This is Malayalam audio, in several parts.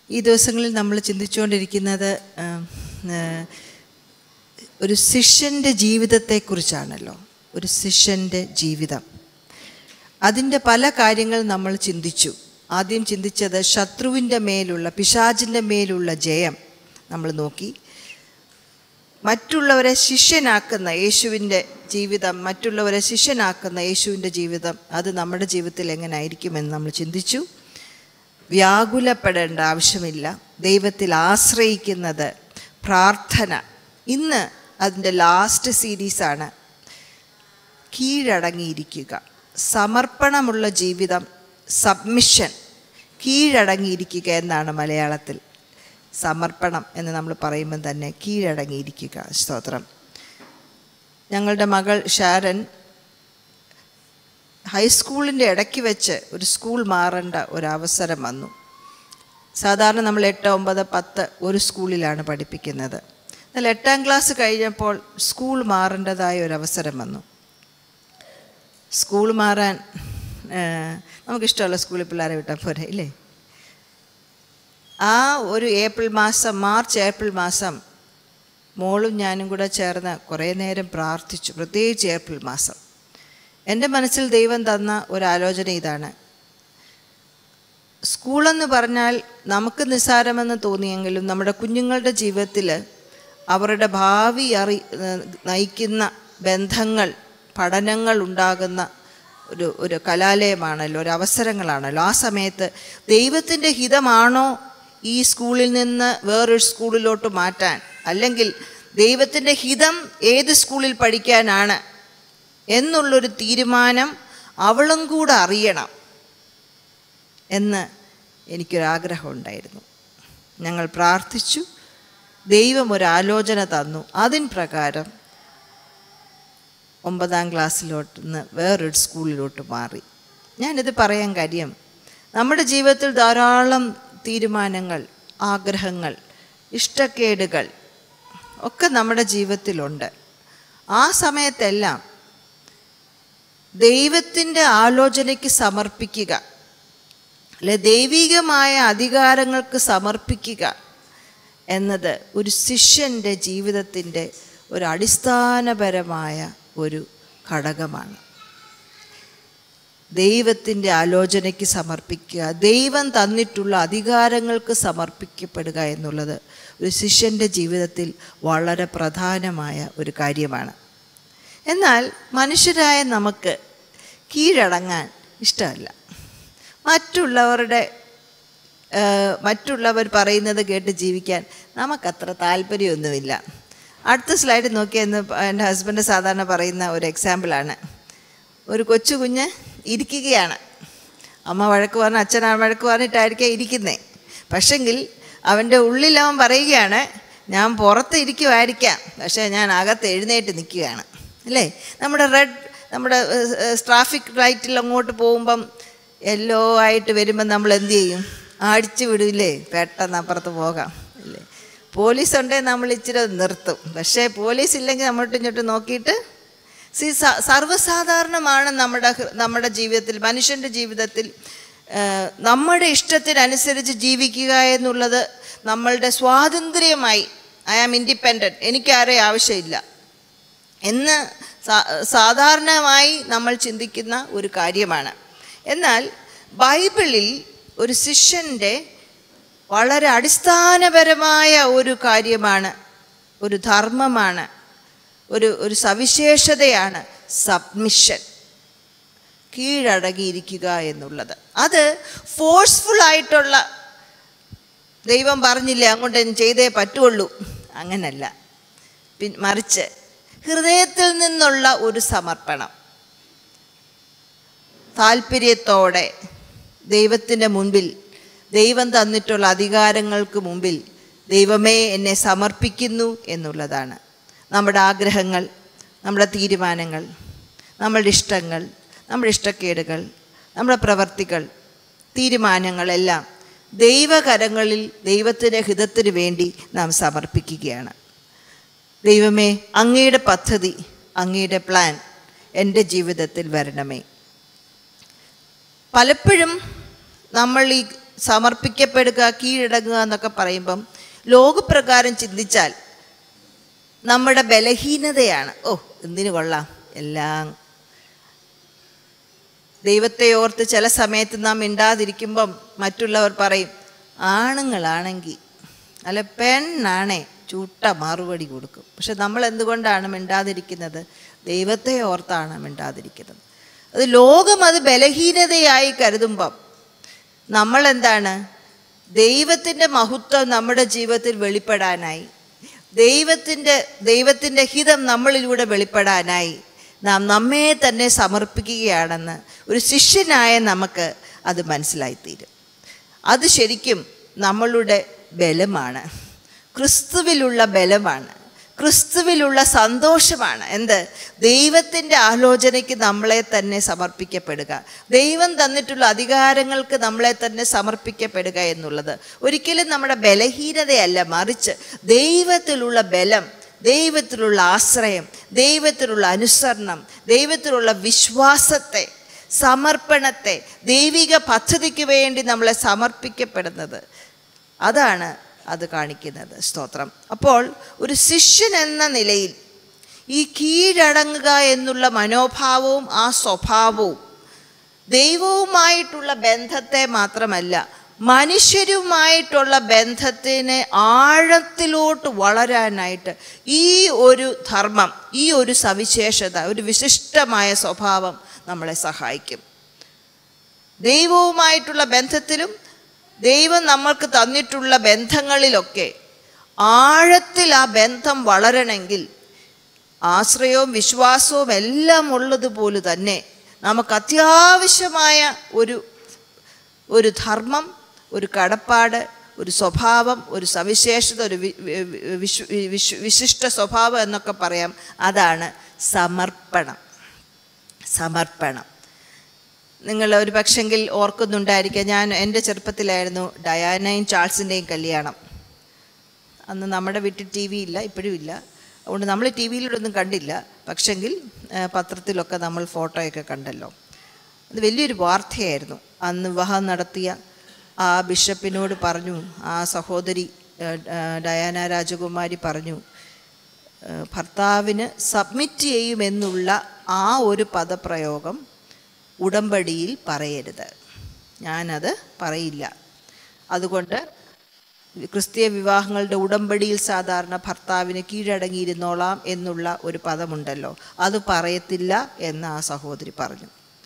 ഈ ദിവസങ്ങളിൽ നമ്മൾ ചിന്തിച്ചുകൊണ്ടിരിക്കുന്നത് ആ, ആ, ഒരു ശിഷ്യൻ്റെ ജീവിതത്തെക്കുറിച്ചാണല്ലോ ഒരു ശിഷ്യൻ്റെ ജീവിതം അതിൻ്റെ പല കാര്യങ്ങൾ നമ്മൾ ചിന്തിച്ചു ആദ്യം ചിന്തിച്ചത് ശത്രുവിൻ്റെ മേലുള്ള പിശാചിൻ്റെ മേലുള്ള ജയം നമ്മൾ നോക്കി മറ്റുള്ളവരെ ശിഷ്യനാക്കുന്ന യേശുവിൻ്റെ ജീവിതം മറ്റുള്ളവരെ ശിഷ്യനാക്കുന്ന യേശുവിൻ്റെ ജീവിതം അത് നമ്മുടെ ജീവിതത്തിൽ എങ്ങനെ ആയിരിക്കുമെന്ന് നമ്മൾ ചിന്തിച്ചു വ്യാകുലപ്പെടേണ്ട ആവശ്യമില്ല ദൈവത്തിൽ ആശ്രയിക്കുന്നത് പ്രാർത്ഥന ഇന്ന് അതിൻ്റെ ലാസ്റ്റ് സീരീസാണ് കീഴടങ്ങിയിരിക്കുക സമർപ്പണമുള്ള ജീവിതം സബ്മിഷൻ കീഴടങ്ങിയിരിക്കുക എന്നാണ് മലയാളത്തിൽ സമർപ്പണം എന്ന് നമ്മൾ പറയുമ്പോൾ തന്നെ കീഴടങ്ങിയിരിക്കുക സ്തോത്രം ഞങ്ങളുടെ മകൾ ഷാരൻ ഹൈസ്കൂളിൻ്റെ ഇടയ്ക്ക് വെച്ച് ഒരു സ്കൂൾ മാറേണ്ട ഒരവസരം വന്നു സാധാരണ നമ്മൾ എട്ട് ഒമ്പത് പത്ത് ഒരു സ്കൂളിലാണ് പഠിപ്പിക്കുന്നത് എന്നാൽ എട്ടാം ക്ലാസ് കഴിഞ്ഞപ്പോൾ സ്കൂൾ മാറേണ്ടതായ ഒരു അവസരം വന്നു സ്കൂൾ മാറാൻ ആ, നമുക്കിഷ്ടമുള്ള സ്കൂളിൽ പിള്ളേരെ വിട്ടാൽ പോരെ ഇല്ലേ ആ ഒരു ഏപ്രിൽ മാസം മാർച്ച് ഏപ്രിൽ മാസം മോളും ഞാനും കൂടെ ചേർന്ന് കുറേ നേരം പ്രാർത്ഥിച്ചു പ്രത്യേകിച്ച് ഏപ്രിൽ മാസം എൻ്റെ മനസ്സിൽ ദൈവം തന്ന ഒരു ആലോചന ഇതാണ് സ്കൂളെന്ന് പറഞ്ഞാൽ നമുക്ക് നിസ്സാരമെന്ന് തോന്നിയെങ്കിലും നമ്മുടെ കുഞ്ഞുങ്ങളുടെ ജീവിതത്തിൽ അവരുടെ ഭാവി അറി നയിക്കുന്ന ബന്ധങ്ങൾ പഠനങ്ങൾ ഉണ്ടാകുന്ന ഒരു ഒരു കലാലയമാണല്ലോ ഒരു അവസരങ്ങളാണല്ലോ ആ സമയത്ത് ദൈവത്തിൻ്റെ ഹിതമാണോ ഈ സ്കൂളിൽ നിന്ന് വേറൊരു സ്കൂളിലോട്ട് മാറ്റാൻ അല്ലെങ്കിൽ ദൈവത്തിൻ്റെ ഹിതം ഏത് സ്കൂളിൽ പഠിക്കാനാണ് എന്നുള്ളൊരു തീരുമാനം അവളും കൂടെ അറിയണം എന്ന് എനിക്കൊരാഗ്രഹം ഉണ്ടായിരുന്നു ഞങ്ങൾ പ്രാർത്ഥിച്ചു ദൈവം ഒരു ആലോചന തന്നു അതിൻ പ്രകാരം ഒമ്പതാം ക്ലാസ്സിലോട്ട് നിന്ന് വേറൊരു സ്കൂളിലോട്ട് മാറി ഞാനിത് പറയാൻ കാര്യം നമ്മുടെ ജീവിതത്തിൽ ധാരാളം തീരുമാനങ്ങൾ ആഗ്രഹങ്ങൾ ഇഷ്ടക്കേടുകൾ ഒക്കെ നമ്മുടെ ജീവിതത്തിലുണ്ട് ആ സമയത്തെല്ലാം ദൈവത്തിൻ്റെ ആലോചനയ്ക്ക് സമർപ്പിക്കുക അല്ലെ ദൈവികമായ അധികാരങ്ങൾക്ക് സമർപ്പിക്കുക എന്നത് ഒരു ശിഷ്യൻ്റെ ജീവിതത്തിൻ്റെ ഒരു അടിസ്ഥാനപരമായ ഒരു ഘടകമാണ് ദൈവത്തിൻ്റെ ആലോചനയ്ക്ക് സമർപ്പിക്കുക ദൈവം തന്നിട്ടുള്ള അധികാരങ്ങൾക്ക് സമർപ്പിക്കപ്പെടുക എന്നുള്ളത് ഒരു ശിഷ്യൻ്റെ ജീവിതത്തിൽ വളരെ പ്രധാനമായ ഒരു കാര്യമാണ് എന്നാൽ മനുഷ്യരായ നമുക്ക് കീഴടങ്ങാൻ ഇഷ്ടമല്ല മറ്റുള്ളവരുടെ ആ, മറ്റുള്ളവർ പറയുന്നത് കേട്ട് ജീവിക്കാൻ നമുക്കത്ര താല്പര്യമൊന്നുമില്ല അടുത്ത സ്ലൈഡ് നോക്കിയെന്ന് എൻ്റെ ഹസ്ബൻഡ് സാധാരണ പറയുന്ന ഒരു എക്സാമ്പിളാണ് ഒരു കൊച്ചു കുഞ്ഞ് ഇരിക്കുകയാണ് അമ്മ വഴക്ക് പറഞ്ഞ് അച്ഛൻ ആ വഴക്ക് പറഞ്ഞിട്ടായിരിക്കാം ഇരിക്കുന്നേ പക്ഷെങ്കിൽ അവൻ്റെ ഉള്ളിൽ അവൻ പറയുകയാണ് ഞാൻ പുറത്ത് ഇരിക്കുമായിരിക്കാം പക്ഷേ ഞാൻ അകത്ത് എഴുന്നേറ്റ് നിൽക്കുകയാണ് അല്ലേ നമ്മുടെ റെഡ് നമ്മുടെ ട്രാഫിക് ലൈറ്റിൽ അങ്ങോട്ട് പോകുമ്പം യെല്ലോ ആയിട്ട് വരുമ്പം നമ്മൾ എന്ത് ചെയ്യും അടിച്ചു വിടില്ലേ പെട്ടെന്ന് അപ്പുറത്ത് പോകാം അല്ലേ പോലീസ് ഉണ്ടെങ്കിൽ നമ്മൾ ഇച്ചിരി നിർത്തും പക്ഷേ പോലീസ് ഇല്ലെങ്കിൽ അങ്ങോട്ടും ഇങ്ങോട്ടും നോക്കിയിട്ട് സി സ- സർവ്വസാധാരണമാണ് നമ്മുടെ ഹൃ- നമ്മുടെ ജീവിതത്തിൽ മനുഷ്യൻ്റെ ജീവിതത്തിൽ ആ, നമ്മുടെ ഇഷ്ടത്തിനനുസരിച്ച് ജീവിക്കുക എന്നുള്ളത് നമ്മളുടെ സ്വാതന്ത്ര്യമായി ഐ ആം ഇൻഡിപെൻഡൻറ്റ് എനിക്കാരെയും ആവശ്യമില്ല എന്ന് സാ- സാധാരണമായി നമ്മൾ ചിന്തിക്കുന്ന ഒരു കാര്യമാണ് എന്നാൽ ബൈബിളിൽ ഒരു ശിഷ്യൻ്റെ വളരെ അടിസ്ഥാനപരമായ ഒരു കാര്യമാണ് ഒരു ധർമ്മമാണ് ഒരു ഒരു സവിശേഷതയാണ് സബ്മിഷൻ കീഴടങ്ങിയിരിക്കുക എന്നുള്ളത് അത് ഫോഴ്സ്ഫുൾ ആയിട്ടുള്ള ദൈവം പറഞ്ഞില്ലേ അങ്ങോട്ട് ഞാൻ ചെയ്തേ പറ്റുള്ളൂ അങ്ങനല്ല പിൻ മറിച്ച് ഹൃദയത്തിൽ നിന്നുള്ള ഒരു സമർപ്പണം താല്പര്യത്തോടെ ദൈവത്തിൻ്റെ മുൻപിൽ ദൈവം തന്നിട്ടുള്ള അധികാരങ്ങൾക്ക് മുമ്പിൽ ദൈവമേ എന്നെ സമർപ്പിക്കുന്നു എന്നുള്ളതാണ് നമ്മുടെ ആഗ്രഹങ്ങൾ നമ്മുടെ തീരുമാനങ്ങൾ നമ്മളുടെ ഇഷ്ടങ്ങൾ നമ്മുടെ ഇഷ്ടക്കേടുകൾ നമ്മുടെ പ്രവർത്തികൾ തീരുമാനങ്ങളെല്ലാം ദൈവകരങ്ങളിൽ ദൈവത്തിൻ്റെ ഹിതത്തിന് വേണ്ടി നാം സമർപ്പിക്കുകയാണ് ദൈവമേ അങ്ങയുടെ പദ്ധതി അങ്ങയുടെ പ്ലാൻ എൻ്റെ ജീവിതത്തിൽ വരണമേ പലപ്പോഴും നമ്മൾ ഈ സമർപ്പിക്കപ്പെടുക കീഴടങ്ങുക എന്നൊക്കെ പറയുമ്പം ലോകപ്രകാരം ചിന്തിച്ചാൽ നമ്മുടെ ബലഹീനതയാണ് ഓ എന്തിനു കൊള്ളാം എല്ലാം ദൈവത്തെ ഓർത്ത് ചില സമയത്ത് നാം മിണ്ടാതിരിക്കുമ്പം മറ്റുള്ളവർ പറയും ആണുങ്ങളാണെങ്കിൽ അല്ല പെണ്ണാണേ ചൂട്ട മറുപടി കൊടുക്കും പക്ഷെ നമ്മൾ എന്തുകൊണ്ടാണ് മിണ്ടാതിരിക്കുന്നത് ദൈവത്തെ ഓർത്താണ് മിണ്ടാതിരിക്കുന്നത് അത് ലോകം അത് ബലഹീനതയായി കരുതുമ്പം നമ്മൾ എന്താണ് ദൈവത്തിൻ്റെ മഹത്വം നമ്മുടെ ജീവിതത്തിൽ വെളിപ്പെടാനായി ദൈവത്തിൻ്റെ ദൈവത്തിൻ്റെ ഹിതം നമ്മളിലൂടെ വെളിപ്പെടാനായി നാം നമ്മെ തന്നെ സമർപ്പിക്കുകയാണെന്ന് ഒരു ശിഷ്യനായ നമുക്ക് അത് മനസ്സിലായിത്തീരും അത് ശരിക്കും നമ്മളുടെ ബലമാണ് ക്രിസ്തുവിലുള്ള ബലമാണ് ക്രിസ്തുവിലുള്ള സന്തോഷമാണ് എന്ത് ദൈവത്തിൻ്റെ ആലോചനയ്ക്ക് നമ്മളെ തന്നെ സമർപ്പിക്കപ്പെടുക ദൈവം തന്നിട്ടുള്ള അധികാരങ്ങൾക്ക് നമ്മളെ തന്നെ സമർപ്പിക്കപ്പെടുക എന്നുള്ളത് ഒരിക്കലും നമ്മുടെ ബലഹീനതയല്ല മറിച്ച് ദൈവത്തിലുള്ള ബലം ദൈവത്തിലുള്ള ആശ്രയം ദൈവത്തിലുള്ള അനുസരണം ദൈവത്തിലുള്ള വിശ്വാസത്തെ സമർപ്പണത്തെ ദൈവിക പദ്ധതിക്ക് വേണ്ടി നമ്മളെ സമർപ്പിക്കപ്പെടുന്നത് അതാണ് അത് കാണിക്കുന്നത് സ്തോത്രം അപ്പോൾ ഒരു ശിഷ്യൻ എന്ന നിലയിൽ ഈ കീഴടങ്ങുക എന്നുള്ള മനോഭാവവും ആ സ്വഭാവവും ദൈവവുമായിട്ടുള്ള ബന്ധത്തെ മാത്രമല്ല മനുഷ്യരുമായിട്ടുള്ള ബന്ധത്തിനെ ആഴത്തിലോട്ട് വളരാനായിട്ട് ഈ ഒരു ധർമ്മം ഈ ഒരു സവിശേഷത ഒരു വിശിഷ്ടമായ സ്വഭാവം നമ്മളെ സഹായിക്കും ദൈവവുമായിട്ടുള്ള ബന്ധത്തിലും ദൈവം നമ്മൾക്ക് തന്നിട്ടുള്ള ബന്ധങ്ങളിലൊക്കെ ആഴത്തിൽ ആ ബന്ധം വളരണമെങ്കിൽ ആശ്രയവും വിശ്വാസവും എല്ലാം ഉള്ളതുപോലെ തന്നെ നമുക്ക് അത്യാവശ്യമായ ഒരു ഒരു ധർമ്മം ഒരു കടപ്പാട് ഒരു സ്വഭാവം ഒരു സവിശേഷത ഒരു വി- വി- വിശ്വ- വിശ്വ- വിശിഷ്ട സ്വഭാവം എന്നൊക്കെ പറയാം അതാണ് സമർപ്പണം സമർപ്പണം നിങ്ങൾ ഒരു പക്ഷെങ്കിൽ ഓർക്കുന്നുണ്ടായിരിക്കാം ഞാൻ എൻ്റെ ചെറുപ്പത്തിലായിരുന്നു ഡയാനയും ചാൾസിൻ്റെയും കല്യാണം അന്ന് നമ്മുടെ വീട്ടിൽ ടി വി ഇല്ല ഇപ്പോഴും ഇല്ല അതുകൊണ്ട് നമ്മൾ ടി വിയിലൂടെയൊന്നും കണ്ടില്ല പക്ഷെങ്കിൽ ആ, പത്രത്തിലൊക്കെ നമ്മൾ ഫോട്ടോയൊക്കെ കണ്ടല്ലോ അത് വലിയൊരു വാർത്തയായിരുന്നു അന്ന് വിവാഹം നടത്തിയ ആ ബിഷപ്പിനോട് പറഞ്ഞു ആ സഹോദരി ആ, ആ, ഡയാന രാജകുമാരി പറഞ്ഞു ആ, ഭർത്താവിന് സബ്മിറ്റ് ചെയ്യുമെന്നുള്ള ആ ഒരു പദപ്രയോഗം ഉടമ്പടിയിൽ പറയരുത് ഞാനത് പറയില്ല അതുകൊണ്ട് ക്രിസ്തീയ വിവാഹങ്ങളുടെ ഉടമ്പടിയിൽ സാധാരണ ഭർത്താവിന് കീഴടങ്ങിയിരുന്നോളാം എന്നുള്ള ഒരു പദമുണ്ടല്ലോ അത് പറയത്തില്ല എന്ന് ആ സഹോദരി പറഞ്ഞു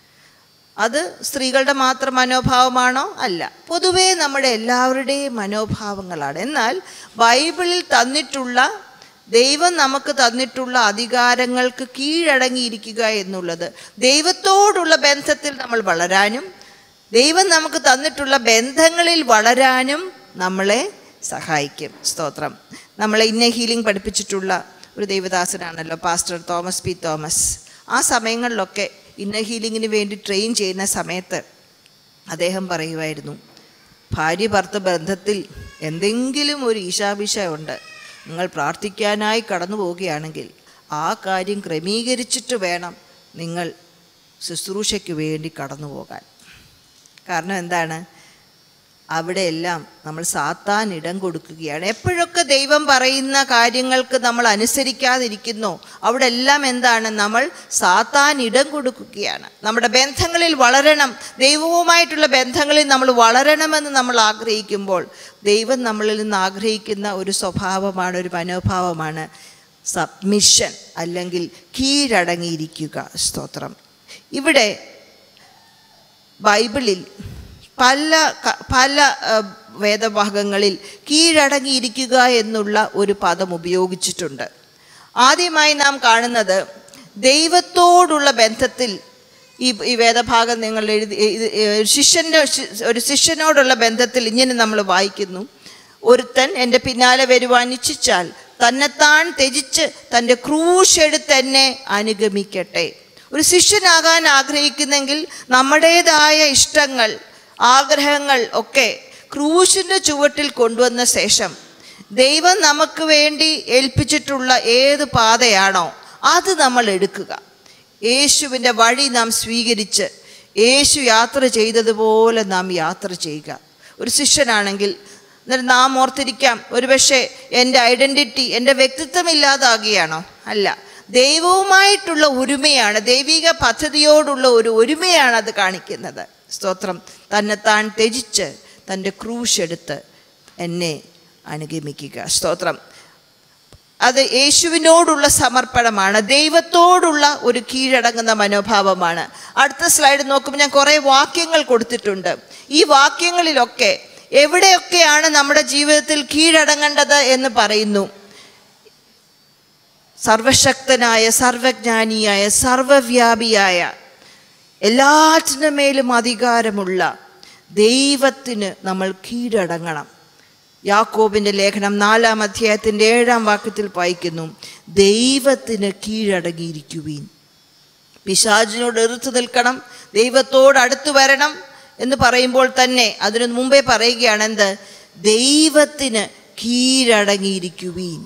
അത് സ്ത്രീകളുടെ മാത്രം മനോഭാവമാണോ അല്ല പൊതുവേ നമ്മുടെ എല്ലാവരുടെയും മനോഭാവങ്ങളാണ് എന്നാൽ ബൈബിളിൽ തന്നിട്ടുള്ള ദൈവം നമുക്ക് തന്നിട്ടുള്ള അധികാരങ്ങൾക്ക് കീഴടങ്ങിയിരിക്കുക എന്നുള്ളത് ദൈവത്തോടുള്ള ബന്ധത്തിൽ നമ്മൾ വളരാനും ദൈവം നമുക്ക് തന്നിട്ടുള്ള ബന്ധങ്ങളിൽ വളരാനും നമ്മളെ സഹായിക്കും സ്തോത്രം നമ്മളെ ഇന്ന ഹീലിംഗ് പഠിപ്പിച്ചിട്ടുള്ള ഒരു ദൈവദാസനാണല്ലോ പാസ്റ്റർ തോമസ് പി തോമസ് ആ സമയങ്ങളിലൊക്കെ ഇന്ന ഹീലിങ്ങിന് വേണ്ടി ട്രെയിൻ ചെയ്യുന്ന സമയത്ത് അദ്ദേഹം പറയുമായിരുന്നു ഭാര്യ ഭർത്ത ബന്ധത്തിൽ എന്തെങ്കിലും ഒരു ഈശാഭിഷ ഉണ്ട് നിങ്ങൾ പ്രാർത്ഥിക്കാനായി കടന്നു പോവുകയാണെങ്കിൽ ആ കാര്യം ക്രമീകരിച്ചിട്ട് വേണം നിങ്ങൾ ശുശ്രൂഷയ്ക്ക് വേണ്ടി കടന്നു പോകാൻ കാരണം എന്താണ് അവിടെയെല്ലാം നമ്മൾ സാത്താൻ ഇടം കൊടുക്കുകയാണ് എപ്പോഴൊക്കെ ദൈവം പറയുന്ന കാര്യങ്ങൾക്ക് നമ്മൾ അനുസരിക്കാതിരിക്കുന്നോ അവിടെ എല്ലാം എന്താണ് നമ്മൾ സാത്താൻ ഇടം കൊടുക്കുകയാണ് നമ്മുടെ ബന്ധങ്ങളിൽ വളരണം ദൈവവുമായിട്ടുള്ള ബന്ധങ്ങളിൽ നമ്മൾ വളരണമെന്ന് നമ്മൾ ആഗ്രഹിക്കുമ്പോൾ ദൈവം നമ്മളിൽ നിന്ന് ആഗ്രഹിക്കുന്ന ഒരു സ്വഭാവമാണ് ഒരു മനോഭാവമാണ് സബ്മിഷൻ അല്ലെങ്കിൽ കീഴടങ്ങിയിരിക്കുക സ്തോത്രം ഇവിടെ ബൈബിളിൽ പല ക- പല ആ, വേദഭാഗങ്ങളിൽ കീഴടങ്ങിയിരിക്കുക എന്നുള്ള ഒരു പദം ഉപയോഗിച്ചിട്ടുണ്ട് ആദ്യമായി നാം കാണുന്നത് ദൈവത്തോടുള്ള ബന്ധത്തിൽ ഈ ഈ വേദഭാഗം നിങ്ങൾ എഴുതി ഇത് ഒരു ശിഷ്യൻ്റെ ശി- ഒരു ശിഷ്യനോടുള്ള ബന്ധത്തിൽ ഇങ്ങനെ നമ്മൾ വായിക്കുന്നു ഒരുത്തൻ എൻ്റെ പിന്നാലെ വരുവാൻ ഇച്ഛിച്ചാൽ തന്നെത്താൻ ത്യജിച്ച് തൻ്റെ ക്രൂശ് എടുത്ത് എന്നെ അനുഗമിക്കട്ടെ ഒരു ശിഷ്യനാകാൻ ആഗ്രഹിക്കുന്നെങ്കിൽ നമ്മുടേതായ ഇഷ്ടങ്ങൾ ആഗ്രഹങ്ങൾ ഒക്കെ ക്രൂശിൻ്റെ ചുവട്ടിൽ കൊണ്ടുവന്ന ശേഷം ദൈവം നമുക്ക് വേണ്ടി ഏൽപ്പിച്ചിട്ടുള്ള ഏത് പാതയാണോ അത് നമ്മൾ എടുക്കുക യേശുവിൻ്റെ വഴി നാം സ്വീകരിച്ച് യേശു യാത്ര ചെയ്തതുപോലെ നാം യാത്ര ചെയ്യുക ഒരു ശിഷ്യനാണെങ്കിൽ എന്നിട്ട് നാം ഓർത്തിരിക്കാം ഒരുപക്ഷെ എൻ്റെ ഐഡൻറ്റിറ്റി എൻ്റെ വ്യക്തിത്വം ഇല്ലാതാകുകയാണോ അല്ല ദൈവവുമായിട്ടുള്ള ഒരുമയാണ് ദൈവിക പദ്ധതിയോടുള്ള ഒരു ഒരുമയാണ് അത് കാണിക്കുന്നത് സ്തോത്രം തന്നെത്താൻ ത്യജിച്ച് തൻ്റെ ക്രൂശ് എടുത്ത് എന്നെ അനുഗമിക്കുക സ്തോത്രം അത് യേശുവിനോടുള്ള സമർപ്പണമാണ് ദൈവത്തോടുള്ള ഒരു കീഴടങ്ങുന്ന മനോഭാവമാണ് അടുത്ത സ്ലൈഡ് നോക്കുമ്പോൾ ഞാൻ കുറേ വാക്യങ്ങൾ കൊടുത്തിട്ടുണ്ട് ഈ വാക്യങ്ങളിലൊക്കെ എവിടെയൊക്കെയാണ് നമ്മുടെ ജീവിതത്തിൽ കീഴടങ്ങേണ്ടത് എന്ന് പറയുന്നു സർവശക്തനായ സർവജ്ഞാനിയായ സർവവ്യാപിയായ എല്ലാറ്റിനു മേലും അധികാരമുള്ള ദൈവത്തിന് നമ്മൾ കീഴടങ്ങണം യാക്കോബിൻ്റെ ലേഖനം നാലാം അധ്യായത്തിൻ്റെ ഏഴാം വാക്യത്തിൽ വായിക്കുന്നു ദൈവത്തിന് കീഴടങ്ങിയിരിക്കുവീൻ പിശാചിനോട് എറുത്തു നിൽക്കണം ദൈവത്തോട് അടുത്തു വരണം എന്ന് പറയുമ്പോൾ തന്നെ അതിനു മുമ്പേ പറയുകയാണ് എന്ത് ദൈവത്തിന് കീഴടങ്ങിയിരിക്കുവീൻ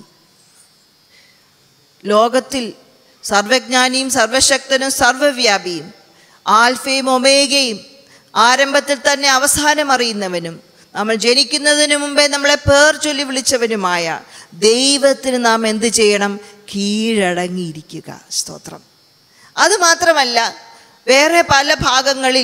ലോകത്തിൽ സർവജ്ഞാനിയും സർവശക്തനും സർവവ്യാപിയും ആൽഫയും ഒമേഗയും ആരംഭത്തിൽ തന്നെ അവസാനം അറിയുന്നവനും നമ്മൾ ജനിക്കുന്നതിന് മുമ്പേ നമ്മളെ പേർ ചൊല്ലി വിളിച്ചവനുമായ ദൈവത്തിന് നാം എന്ത് ചെയ്യണം കീഴടങ്ങിയിരിക്കുക സ്തോത്രം അത് മാത്രമല്ല വേറെ പല ഭാഗങ്ങളിൽ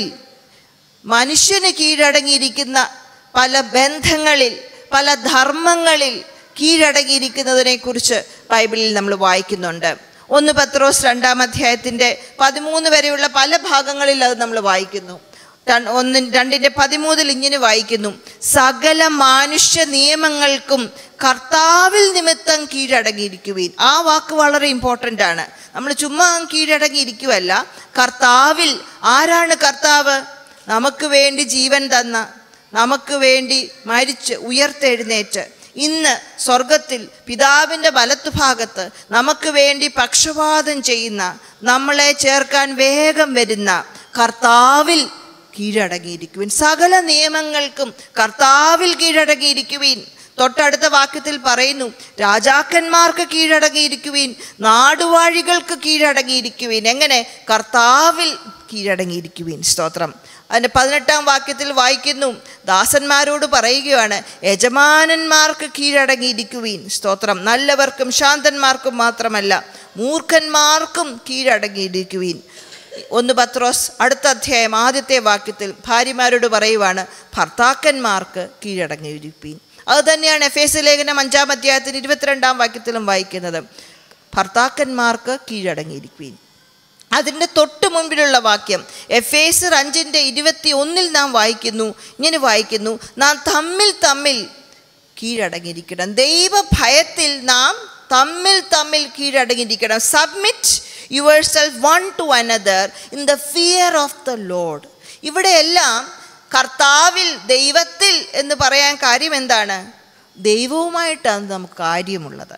മനുഷ്യന് കീഴടങ്ങിയിരിക്കുന്ന പല ബന്ധങ്ങളിൽ പല ധർമ്മങ്ങളിൽ കീഴടങ്ങിയിരിക്കുന്നതിനെ കുറിച്ച് ബൈബിളിൽ നമ്മൾ വായിക്കുന്നുണ്ട് ഒന്ന് പത്രോസ് രണ്ടാം അധ്യായത്തിൻ്റെ പതിമൂന്ന് വരെയുള്ള പല ഭാഗങ്ങളിൽ അത് നമ്മൾ വായിക്കുന്നു ര- ഒന്ന് രണ്ടിൻ്റെ പതിമൂന്നിൽ ഇങ്ങനെ വായിക്കുന്നു സകല മാനുഷ്യ നിയമങ്ങൾക്കും കർത്താവിൽ നിമിത്തം കീഴടങ്ങിയിരിക്കുവീൻ ആ വാക്ക് വളരെ ഇമ്പോർട്ടൻ്റ് ആണ് നമ്മൾ ചുമ്മാ അങ്ങ് കീഴടങ്ങിയിരിക്കുവല്ല കർത്താവിൽ ആരാണ് കർത്താവ് നമുക്ക് വേണ്ടി ജീവൻ തന്ന നമുക്ക് വേണ്ടി മരിച്ച് ഉയർത്തെഴുന്നേറ്റ് ഇന്ന് സ്വർഗത്തിൽ പിതാവിൻ്റെ വലത്തുഭാഗത്ത് നമുക്ക് വേണ്ടി പക്ഷപാതം ചെയ്യുന്ന നമ്മളെ ചേർക്കാൻ വേഗം വരുന്ന കർത്താവിൽ കീഴടങ്ങിയിരിക്കുവിൻ സകല നിയമങ്ങൾക്കും കർത്താവിൽ കീഴടങ്ങിയിരിക്കുവിൻ തൊട്ടടുത്ത വാക്യത്തിൽ പറയുന്നു രാജാക്കന്മാർക്ക് കീഴടങ്ങിയിരിക്കുവിൻ നാടുവാഴികൾക്ക് കീഴടങ്ങിയിരിക്കുവിൻ എങ്ങനെ കർത്താവിൽ കീഴടങ്ങിയിരിക്കുവിൻ സ്തോത്രം അതിൻ്റെ പതിനെട്ടാം വാക്യത്തിൽ വായിക്കുന്നു ദാസന്മാരോട് പറയുകയാണ് യജമാനന്മാർക്ക് കീഴടങ്ങിയിരിക്കുവീൻ സ്തോത്രം നല്ലവർക്കും ശാന്തന്മാർക്കും മാത്രമല്ല മൂർഖന്മാർക്കും കീഴടങ്ങിയിരിക്കുവീൻ ഒന്ന് പത്രോസ് അടുത്ത അധ്യായം ആദ്യത്തെ വാക്യത്തിൽ ഭാര്യമാരോട് പറയുവാണ് ഭർത്താക്കന്മാർക്ക് കീഴടങ്ങിയിരിപ്പീൻ അത് തന്നെയാണ് എഫ് എസ് ലേഖനം അഞ്ചാം അധ്യായത്തിൽ ഇരുപത്തിരണ്ടാം വാക്യത്തിലും വായിക്കുന്നത് ഭർത്താക്കന്മാർക്ക് കീഴടങ്ങിയിരിപ്പീൻ അതിൻ്റെ തൊട്ട് മുൻപിലുള്ള വാക്യം എഫ് എസ് അഞ്ചിൻ്റെ ഇരുപത്തി ഒന്നിൽ നാം വായിക്കുന്നു ഇങ്ങനെ വായിക്കുന്നു നാം തമ്മിൽ തമ്മിൽ കീഴടങ്ങിയിരിക്കണം ദൈവഭയത്തിൽ നാം തമ്മിൽ തമ്മിൽ കീഴടങ്ങിയിരിക്കണം submit yourself one to another in the fear of the Lord ഇവിടെയെല്ലാം കർത്താവിൽ ദൈവത്തിൽ എന്ന് പറയാൻ കാര്യം എന്താണ് ദൈവവുമായിട്ടാണ് നമുക്ക് കാര്യമുള്ളത്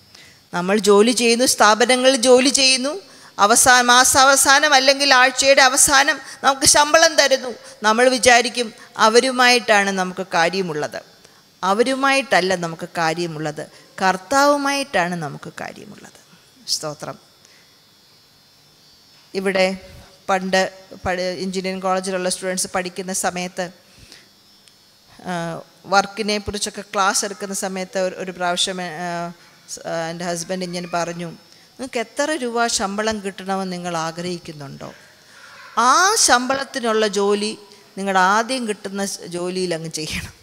നമ്മൾ ജോലി ചെയ്യുന്നു സ്ഥാപനങ്ങളിൽ ജോലി ചെയ്യുന്നു അവസാന മാസാവസാനം അല്ലെങ്കിൽ ആഴ്ചയുടെ അവസാനം നമുക്ക് ശമ്പളം തരുന്നു നമ്മൾ വിചാരിക്കും അവരുമായിട്ടാണ് നമുക്ക് കാര്യമുള്ളത് അവരുമായിട്ടല്ല നമുക്ക് കാര്യമുള്ളത് കർത്താവുമായിട്ടാണ് നമുക്ക് കാര്യമുള്ളത് സ്തോത്രം ഇവിടെ പണ്ട് പഠി എഞ്ചിനീയറിംഗ് കോളേജിലുള്ള സ്റ്റുഡൻസ് പഠിക്കുന്ന സമയത്ത് വർക്കിനെ കുറിച്ചൊക്കെ ക്ലാസ് എടുക്കുന്ന സമയത്ത് ഒരു- ഒരു പ്രാവശ്യം ആ, സ്- ആ, എൻ്റെ ഹസ്ബൻഡ് ഇങ്ങനെ പറഞ്ഞു നിങ്ങൾക്ക് എത്ര രൂപ ശമ്പളം കിട്ടണമെന്ന് നിങ്ങൾ ആഗ്രഹിക്കുന്നുണ്ടോ ആ ശമ്പളത്തിനുള്ള ജോലി നിങ്ങൾ ആദ്യം കിട്ടുന്ന സ് ജോലിയിൽ അങ്ങ് ചെയ്യണം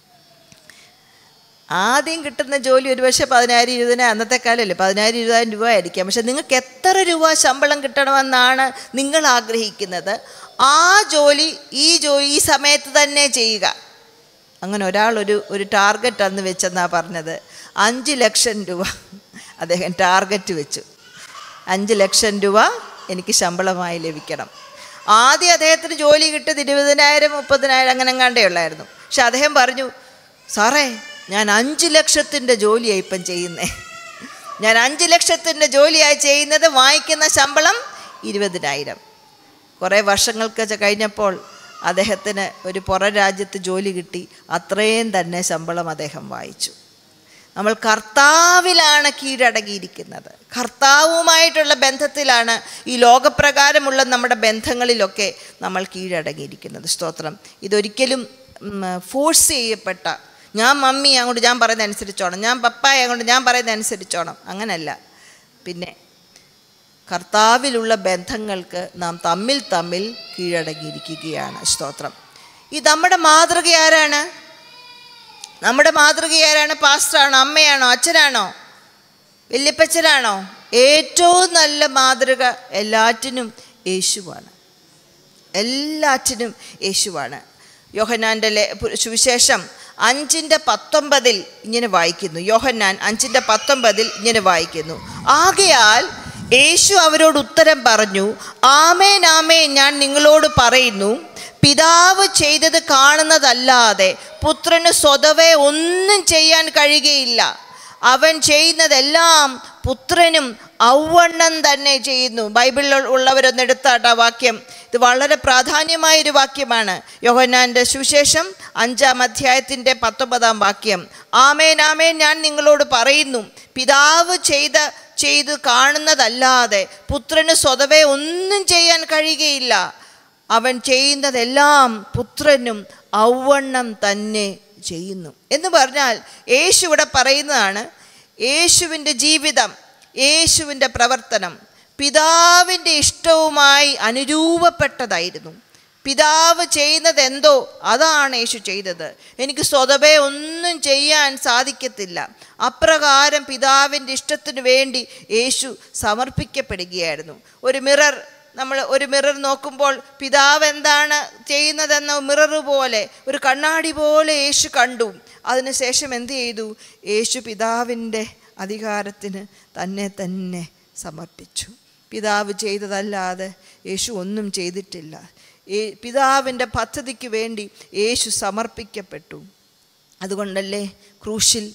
ആദ്യം കിട്ടുന്ന ജോലി ഒരുപക്ഷെ പതിനായിരം ഇരുപതിനായിരം അന്നത്തെ കാലമല്ലേ പതിനായിരം ഇരുപതായിരം രൂപ ആയിരിക്കാം പക്ഷെ നിങ്ങൾക്ക് എത്ര രൂപ ശമ്പളം കിട്ടണമെന്നാണ് നിങ്ങൾ ആഗ്രഹിക്കുന്നത് ആ ജോലി ഈ ജോലി ഈ സമയത്ത് തന്നെ ചെയ്യുക അങ്ങനെ ഒരാൾ ഒരു ഒരു ടാർഗറ്റ് അന്ന് വെച്ചെന്നാണ് പറഞ്ഞത് അഞ്ച് ലക്ഷം രൂപ അദ്ദേഹം ടാർഗറ്റ് വെച്ചു അഞ്ച് ലക്ഷം രൂപ എനിക്ക് ശമ്പളമായി ലഭിക്കണം ആദ്യം അദ്ദേഹത്തിന് ജോലി കിട്ടിയത് ഇരുപതിനായിരം മുപ്പതിനായിരം അങ്ങനെ എങ്ങാണ്ടേ ഉള്ളായിരുന്നു പക്ഷെ അദ്ദേഹം പറഞ്ഞു സാറേ ഞാൻ അഞ്ച് ലക്ഷത്തിൻ്റെ ജോലിയാണ് ഇപ്പം ചെയ്യുന്നേ ഞാൻ അഞ്ച് ലക്ഷത്തിൻ്റെ ജോലിയായി ചെയ്യുന്നത് വാങ്ങിക്കുന്ന ശമ്പളം ഇരുപതിനായിരം കുറേ വർഷങ്ങൾക്ക് ചെ- കഴിഞ്ഞപ്പോൾ അദ്ദേഹത്തിന് ഒരു പുറം രാജ്യത്ത് ജോലി കിട്ടി അത്രയും തന്നെ ശമ്പളം അദ്ദേഹം വായിച്ചു നമ്മൾ കർത്താവിലാണ് കീഴടങ്ങിയിരിക്കുന്നത് കർത്താവുമായിട്ടുള്ള ബന്ധത്തിലാണ് ഈ ലോകപ്രകാരമുള്ള നമ്മുടെ ബന്ധങ്ങളിലൊക്കെ നമ്മൾ കീഴടങ്ങിയിരിക്കുന്നത് സ്തോത്രം ഇതൊരിക്കലും ഫോഴ്സ് ചെയ്യപ്പെട്ട ഞാൻ മമ്മി അങ്ങോട്ട് ഞാൻ പറയുന്നത് അനുസരിച്ചോണം ഞാൻ പപ്പായ അങ്ങോട്ട് ഞാൻ പറയുന്നത് അനുസരിച്ചോണം അങ്ങനല്ല പിന്നെ കർത്താവിലുള്ള ബന്ധങ്ങൾക്ക് നാം തമ്മിൽ തമ്മിൽ കീഴടങ്ങിയിരിക്കുകയാണ് സ്തോത്രം ഈ നമ്മുടെ മാതൃക ആരാണ് നമ്മുടെ മാതൃക ആരാണ് പാസ്റ്ററാണോ അമ്മയാണോ അച്ഛനാണോ വല്യപ്പച്ചനാണോ ഏറ്റവും നല്ല മാതൃക എല്ലാറ്റിനും യേശുവാണ് എല്ലാറ്റിനും യേശുവാണ് യോഹന്നാൻ്റെ ലേ സുവിശേഷം അഞ്ചിൻ്റെ പത്തൊമ്പതിൽ ഇങ്ങനെ വായിക്കുന്നു യോഹന്നാൻ അഞ്ചിൻ്റെ പത്തൊമ്പതിൽ ഇങ്ങനെ വായിക്കുന്നു ആകയാൽ യേശു അവരോട് ഉത്തരം പറഞ്ഞു ആമേൻ ആമേൻ ഞാൻ നിങ്ങളോട് പറയുന്നു പിതാവ് ചെയ്തത് കാണുന്നതല്ലാതെ പുത്രന് സ്വതവേ ഒന്നും ചെയ്യാൻ കഴിയുകയില്ല അവൻ ചെയ്യുന്നതെല്ലാം പുത്രനും ഔവണ്ണം തന്നെ ചെയ്യുന്നു ബൈബിളിൽ ഉള്ളവരൊന്ന് എടുത്താട്ട് ആ വാക്യം ഇത് വളരെ പ്രാധാന്യമായ ഒരു വാക്യമാണ് യോഹന്നാൻ്റെ സുവിശേഷം അഞ്ചാം അധ്യായത്തിൻ്റെ പത്തൊമ്പതാം വാക്യം ആമേൻ ആമേൻ ഞാൻ നിങ്ങളോട് പറയുന്നു പിതാവ് ചെയ്ത ചെയ്ത് കാണുന്നതല്ലാതെ പുത്രന് സ്വതവേ ഒന്നും ചെയ്യാൻ കഴിയുകയില്ല അവൻ ചെയ്യുന്നതെല്ലാം പുത്രനും ഔവണ്ണം തന്നെ ചെയ്യുന്നു എന്ന് പറഞ്ഞാൽ യേശു ഇവിടെ പറയുന്നതാണ് യേശുവിൻ്റെ ജീവിതം യേശുവിൻ്റെ പ്രവർത്തനം പിതാവിൻ്റെ ഇഷ്ടവുമായി അനുരൂപപ്പെട്ടതായിരുന്നു പിതാവ് ചെയ്യുന്നത് എന്തോ അതാണ് യേശു ചെയ്തത് എനിക്ക് സ്വതവേ ഒന്നും ചെയ്യാൻ സാധിക്കത്തില്ല അപ്രകാരം പിതാവിൻ്റെ ഇഷ്ടത്തിന് വേണ്ടി യേശു സമർപ്പിക്കപ്പെടുകയായിരുന്നു ഒരു മിറർ നമ്മൾ ഒരു മിറർ നോക്കുമ്പോൾ പിതാവ് എന്താണ് ചെയ്യുന്നതെന്ന മിറർ പോലെ ഒരു കണ്ണാടി പോലെ യേശു കണ്ടു അതിനുശേഷം എന്ത് ചെയ്തു യേശു പിതാവിൻ്റെ അധികാരത്തിന് തന്നെ തന്നെ സമർപ്പിച്ചു പിതാവ് ചെയ്തതല്ലാതെ യേശു ഒന്നും ചെയ്തിട്ടില്ല ഈ പിതാവിൻ്റെ പദ്ധതിക്ക് വേണ്ടി യേശു സമർപ്പിക്കപ്പെട്ടു അതുകൊണ്ടല്ലേ ക്രൂശിൽ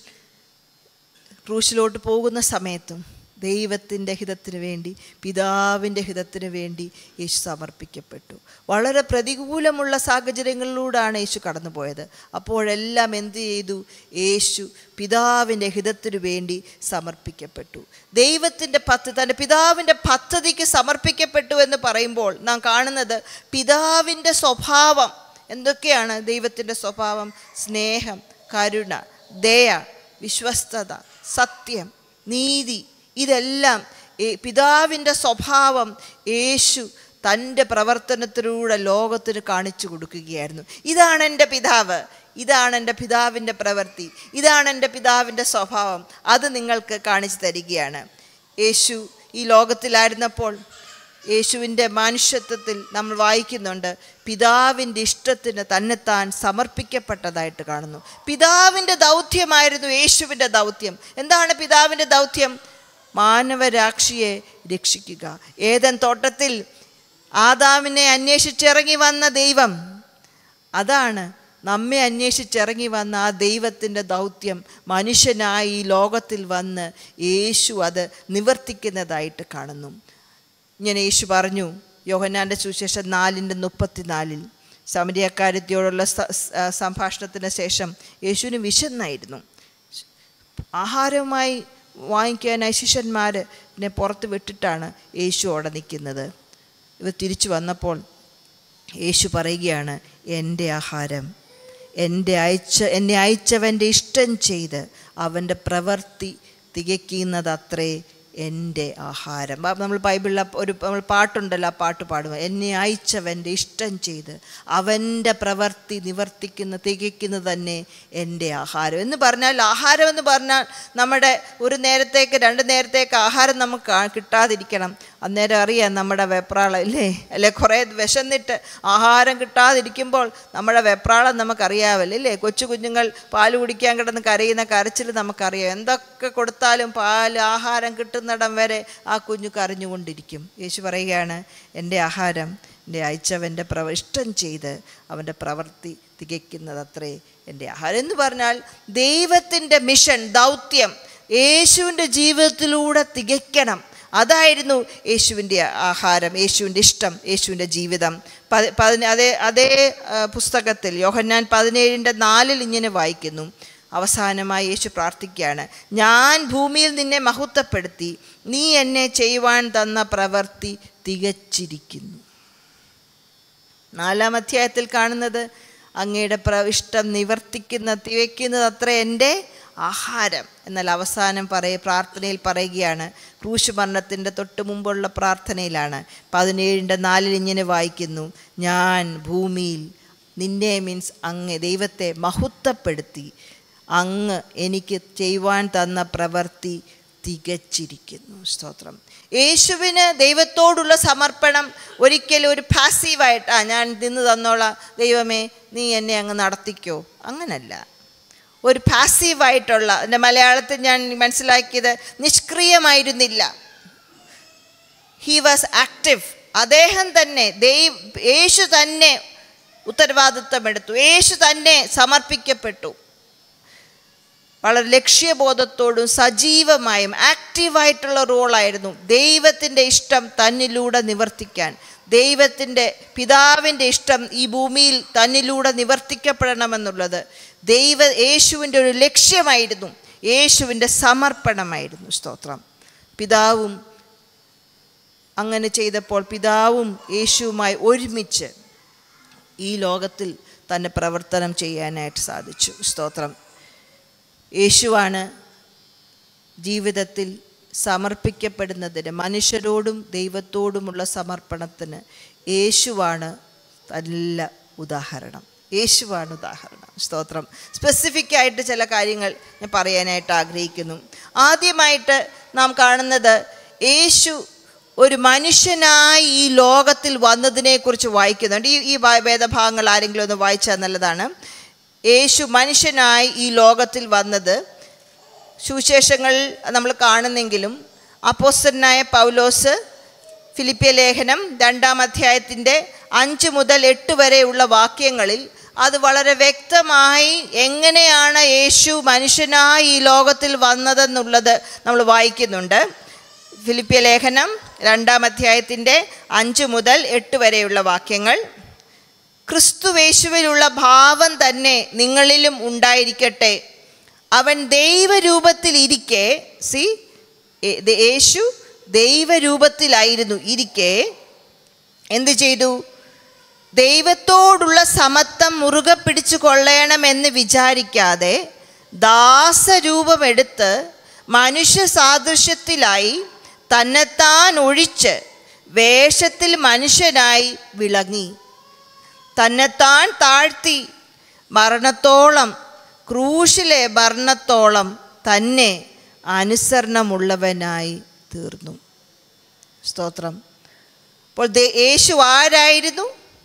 ക്രൂശിലോട്ട് പോകുന്ന സമയത്തും ദൈവത്തിൻ്റെ ഹിതത്തിന് വേണ്ടി പിതാവിൻ്റെ ഹിതത്തിന് വേണ്ടി യേശു സമർപ്പിക്കപ്പെട്ടു വളരെ പ്രതികൂലമുള്ള സാഹചര്യങ്ങളിലൂടെയാണ് യേശു കടന്നുപോയത് അപ്പോഴെല്ലാം എന്ത് ചെയ്തു യേശു പിതാവിൻ്റെ ഹിതത്തിനു വേണ്ടി സമർപ്പിക്കപ്പെട്ടു ദൈവത്തിൻ്റെ പദ്ധതി തൻ്റെ പിതാവിൻ്റെ പദ്ധതിക്ക് സമർപ്പിക്കപ്പെട്ടു എന്ന് പറയുമ്പോൾ നാം കാണുന്നത് പിതാവിൻ്റെ സ്വഭാവം എന്തൊക്കെയാണ് ദൈവത്തിൻ്റെ സ്വഭാവം സ്നേഹം കരുണ ദയ വിശ്വസ്തത സത്യം നീതി ഇതെല്ലാം ഈ പിതാവിൻ്റെ സ്വഭാവം യേശു തൻ്റെ പ്രവർത്തനത്തിലൂടെ ലോകത്തിന് കാണിച്ചു കൊടുക്കുകയായിരുന്നു ഇതാണ് എൻ്റെ പിതാവ് ഇതാണ് എൻ്റെ പിതാവിൻ്റെ പ്രവൃത്തി ഇതാണ് എൻ്റെ പിതാവിൻ്റെ സ്വഭാവം അത് നിങ്ങൾക്ക് കാണിച്ചു തരികയാണ് യേശു ഈ ലോകത്തിലായിരുന്നപ്പോൾ യേശുവിൻ്റെ മനുഷ്യത്വത്തിൽ നമ്മൾ വായിക്കുന്നുണ്ട് പിതാവിൻ്റെ ഇഷ്ടത്തിന് തന്നെത്താൻ സമർപ്പിക്കപ്പെട്ടതായിട്ട് കാണുന്നു പിതാവിൻ്റെ ദൗത്യമായിരുന്നു യേശുവിൻ്റെ ദൗത്യം എന്താണ് പിതാവിൻ്റെ ദൗത്യം മാനവരാക്ഷിയെ രക്ഷിക്കുക ഏതൻ തോട്ടത്തിൽ ആദാമിനെ അന്വേഷിച്ചിറങ്ങി വന്ന ദൈവം അതാണ് നമ്മെ അന്വേഷിച്ചിറങ്ങി വന്ന ആ ദൈവത്തിൻ്റെ ദൗത്യം മനുഷ്യനായി ഈ ലോകത്തിൽ വന്ന് യേശു അത് നിവർത്തിക്കുന്നതായിട്ട് കാണുന്നു ഇങ്ങനെ യേശു പറഞ്ഞു യോഹന്നാൻ്റെ സുശേഷം നാലിൻ്റെ മുപ്പത്തിനാലിൽ സമരിയക്കാരത്തിയോടുള്ള സംഭാഷണത്തിന് ശേഷം യേശുവിന് വിശന്നായിരുന്നു ആഹാരവുമായി വാങ്ങിക്കാനായി ശിഷ്യന്മാരെ പുറത്ത് വിട്ടിട്ടാണ് യേശു അവിടെ നിൽക്കുന്നത് ഇവർ തിരിച്ചു വന്നപ്പോൾ യേശു പറയുകയാണ് എൻ്റെ ആഹാരം എൻ്റെ അയച്ച എന്നെ അയച്ചവൻ്റെ ഇഷ്ടം ചെയ്ത് അവൻ്റെ പ്രവൃത്തി തികയ്ക്കുന്നതത്രേ എൻ്റെ ആഹാരം നമ്മൾ ബൈബിളിൽ ഒരു നമ്മൾ പാട്ടുണ്ടല്ലോ ആ പാട്ട് പാടുക എന്നെ അയച്ചവൻ്റെ ഇഷ്ടം ചെയ്ത് അവൻ്റെ പ്രവൃത്തി നിവർത്തിക്കുന്ന തികയ്ക്കുന്നത് തന്നെ എൻ്റെ ആഹാരം എന്ന് പറഞ്ഞാൽ ആഹാരം എന്ന് പറഞ്ഞാൽ നമ്മുടെ ഒരു നേരത്തേക്ക് രണ്ട് നേരത്തേക്ക് ആഹാരം നമുക്ക് കിട്ടാതിരിക്കണം അന്നേരം അറിയാം നമ്മുടെ വെപ്രാളം ഇല്ലേ അല്ലെ കുറേ വിശന്നിട്ട് ആഹാരം കിട്ടാതിരിക്കുമ്പോൾ നമ്മുടെ വെപ്രാളം നമുക്കറിയാമല്ലോ ഇല്ലേ കൊച്ചു കുഞ്ഞുങ്ങൾ പാൽ കുടിക്കാൻ കിടന്ന് കരയുന്ന കരച്ചിൽ നമുക്കറിയാം എന്തൊക്കെ കൊടുത്താലും പാൽ ആഹാരം കിട്ടുന്നിടം വരെ ആ കുഞ്ഞു കരഞ്ഞുകൊണ്ടിരിക്കും യേശു പറയുകയാണ് എൻ്റെ ആഹാരം എൻ്റെ അയച്ചവൻ്റെ പ്രവ ഇഷ്ടം ചെയ്ത് അവൻ്റെ പ്രവൃത്തി തികയ്ക്കുന്നത് അത്രേ എൻ്റെ ആഹാരം എന്ന് പറഞ്ഞാൽ ദൈവത്തിൻ്റെ മിഷൻ ദൗത്യം യേശുവിൻ്റെ ജീവിതത്തിലൂടെ തികയ്ക്കണം അതായിരുന്നു യേശുവിൻ്റെ ആഹാരം യേശുവിൻ്റെ ഇഷ്ടം യേശുവിൻ്റെ ജീവിതം പതി അതേ അതേ പുസ്തകത്തിൽ യോഹന്നാൻ പതിനേഴിൻ്റെ നാലിൽ ഇങ്ങനെ വായിക്കുന്നു അവസാനമായി യേശു പ്രാർത്ഥിക്കുകയാണ് ഞാൻ ഭൂമിയിൽ നിന്നെ മഹത്വപ്പെടുത്തി നീ എന്നെ ചെയ്യുവാൻ തന്ന പ്രവൃത്തി തികച്ചിരിക്കുന്നു നാലാം അധ്യായത്തിൽ കാണുന്നത് അങ്ങയുടെ പ്ര ഇഷ്ടം നിവർത്തിക്കുന്ന തിവയ്ക്കുന്നത് അത്ര എൻ്റെ ആഹാരം എന്നാൽ അവസാനം പറയ പ്രാർത്ഥനയിൽ പറയുകയാണ് ക്രൂശ് മരണത്തിൻ്റെ തൊട്ട് മുമ്പുള്ള പ്രാർത്ഥനയിലാണ് പതിനേഴിൻ്റെ നാലിൽ ഇങ്ങനെ വായിക്കുന്നു ഞാൻ ഭൂമിയിൽ നിന്നെ മീൻസ് അങ്ങ് ദൈവത്തെ മഹത്വപ്പെടുത്തി അങ്ങ് എനിക്ക് ചെയ്യുവാൻ തന്ന പ്രവൃത്തി തികച്ചിരിക്കുന്നു സ്തോത്രം യേശുവിന് ദൈവത്തോടുള്ള സമർപ്പണം ഒരിക്കലും ഒരു പാസീവായിട്ട് ആ ഞാൻ നിന്ന് തന്നോളാം ദൈവമേ നീ എന്നെ അങ്ങ് നടത്തിക്കോ അങ്ങനല്ല ഒരു പാസീവായിട്ടുള്ള എൻ്റെ മലയാളത്തിൽ ഞാൻ മനസ്സിലാക്കിയത് നിഷ്ക്രിയമായിരുന്നില്ല ഹി വാസ് ആക്റ്റീവ് അദ്ദേഹം തന്നെ ദൈവ യേശു തന്നെ ഉത്തരവാദിത്വം എടുത്തു യേശു തന്നെ സമർപ്പിക്കപ്പെട്ടു വളരെ ലക്ഷ്യബോധത്തോടും സജീവമായും ആക്റ്റീവായിട്ടുള്ള റോളായിരുന്നു ദൈവത്തിൻ്റെ ഇഷ്ടം തന്നിലൂടെ നിവർത്തിക്കാൻ ദൈവത്തിൻ്റെ പിതാവിൻ്റെ ഇഷ്ടം ഈ ഭൂമിയിൽ തന്നിലൂടെ നിവർത്തിക്കപ്പെടണമെന്നുള്ളത് ദൈവ യേശുവിൻ്റെ ഒരു ലക്ഷ്യമായിരുന്നു യേശുവിൻ്റെ സമർപ്പണമായിരുന്നു സ്തോത്രം പിതാവും അങ്ങനെ ചെയ്തപ്പോൾ പിതാവും യേശുവുമായി ഒരുമിച്ച് ഈ ലോകത്തിൽ തന്നെ പ്രവർത്തനം ചെയ്യാനായിട്ട് സാധിച്ചു സ്തോത്രം യേശുവാണ് ജീവിതത്തിൽ സമർപ്പിക്കപ്പെടുന്നതിന് മനുഷ്യരോടും ദൈവത്തോടുമുള്ള സമർപ്പണത്തിന് യേശുവാണ് നല്ല ഉദാഹരണം യേശുവാണ് ഉദാഹരണം സ്തോത്രം സ്പെസിഫിക് ആയിട്ട് ചില കാര്യങ്ങൾ ഞാൻ പറയാനായിട്ട് ആഗ്രഹിക്കുന്നു ആദ്യമായിട്ട് നാം കാണുന്നത് യേശു ഒരു മനുഷ്യനായി ഈ ലോകത്തിൽ വന്നതിനെക്കുറിച്ച് വായിക്കുന്നുണ്ട് ഈ ഈ വാ- വേദഭാഗങ്ങൾ ആരെങ്കിലും ഒന്ന് വായിച്ചാൽ നല്ലതാണ് യേശു മനുഷ്യനായി ഈ ലോകത്തിൽ വന്നത് സുവിശേഷങ്ങളിൽ നമ്മൾ കാണുന്നെങ്കിലും അപ്പോസ്റ്റനായ പൗലോസ് ഫിലിപ്പിയ ലേഖനം രണ്ടാം അധ്യായത്തിൻ്റെ അഞ്ച് മുതൽ എട്ട് വരെയുള്ള വാക്യങ്ങളിൽ അത് വളരെ വ്യക്തമായി എങ്ങനെയാണ് യേശു മനുഷ്യനായി ഈ ലോകത്തിൽ വന്നതെന്നുള്ളത് നമ്മൾ വായിക്കുന്നുണ്ട് ഫിലിപ്പിയ ലേഖനം രണ്ടാം അധ്യായത്തിൻ്റെ അഞ്ച് മുതൽ എട്ട് വരെയുള്ള വാക്യങ്ങൾ ക്രിസ്തുവേശുവിലുള്ള ഭാവം തന്നെ നിങ്ങളിലും ഉണ്ടായിരിക്കട്ടെ അവൻ ദൈവരൂപത്തിൽ ഇരിക്കെ സി യേശു ദൈവരൂപത്തിലായിരുന്നു ഇരിക്കെ എന്ത് ചെയ്തു ദൈവത്തോടുള്ള സമത്വം മുറുകെ പിടിച്ചു കൊള്ളണമെന്ന് വിചാരിക്കാതെ ദാസരൂപമെടുത്ത് മനുഷ്യ സാദൃശ്യത്തിലായി തന്നെത്താൻ ഒഴിച്ച് വേഷത്തിൽ മനുഷ്യനായി വിളങ്ങി തന്നെത്താൻ താഴ്ത്തി മരണത്തോളം ക്രൂശിലെ മരണത്തോളം തന്നെ അനുസരണമുള്ളവനായി തീർന്നു സ്തോത്രം അപ്പോൾ ദേ- യേശു ആരായിരുന്നു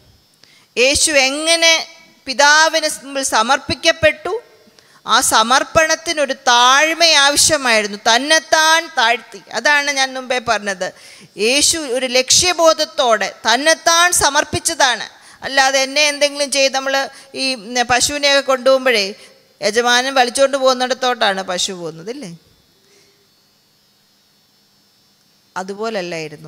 യേശു എങ്ങനെ പിതാവിന് മുമ്പിൽ സമർപ്പിക്കപ്പെട്ടു ആ സമർപ്പണത്തിനൊരു താഴ്മ ആവശ്യമായിരുന്നു തന്നെത്താൻ താഴ്ത്തി അതാണ് ഞാൻ മുമ്പേ പറഞ്ഞത് യേശു ഒരു ലക്ഷ്യബോധത്തോടെ തന്നെത്താൻ സമർപ്പിച്ചതാണ് അല്ലാതെ എന്നെ എന്തെങ്കിലും ചെയ്ത് നമ്മൾ ഈ ഉം, പശുവിനെയൊക്കെ കൊണ്ടുപോകുമ്പോഴേ യജമാനൻ വലിച്ചുകൊണ്ട് പോകുന്നിടത്തോട്ടാണ് പശു പോകുന്നത് ഇല്ലേ അതുപോലല്ലായിരുന്നു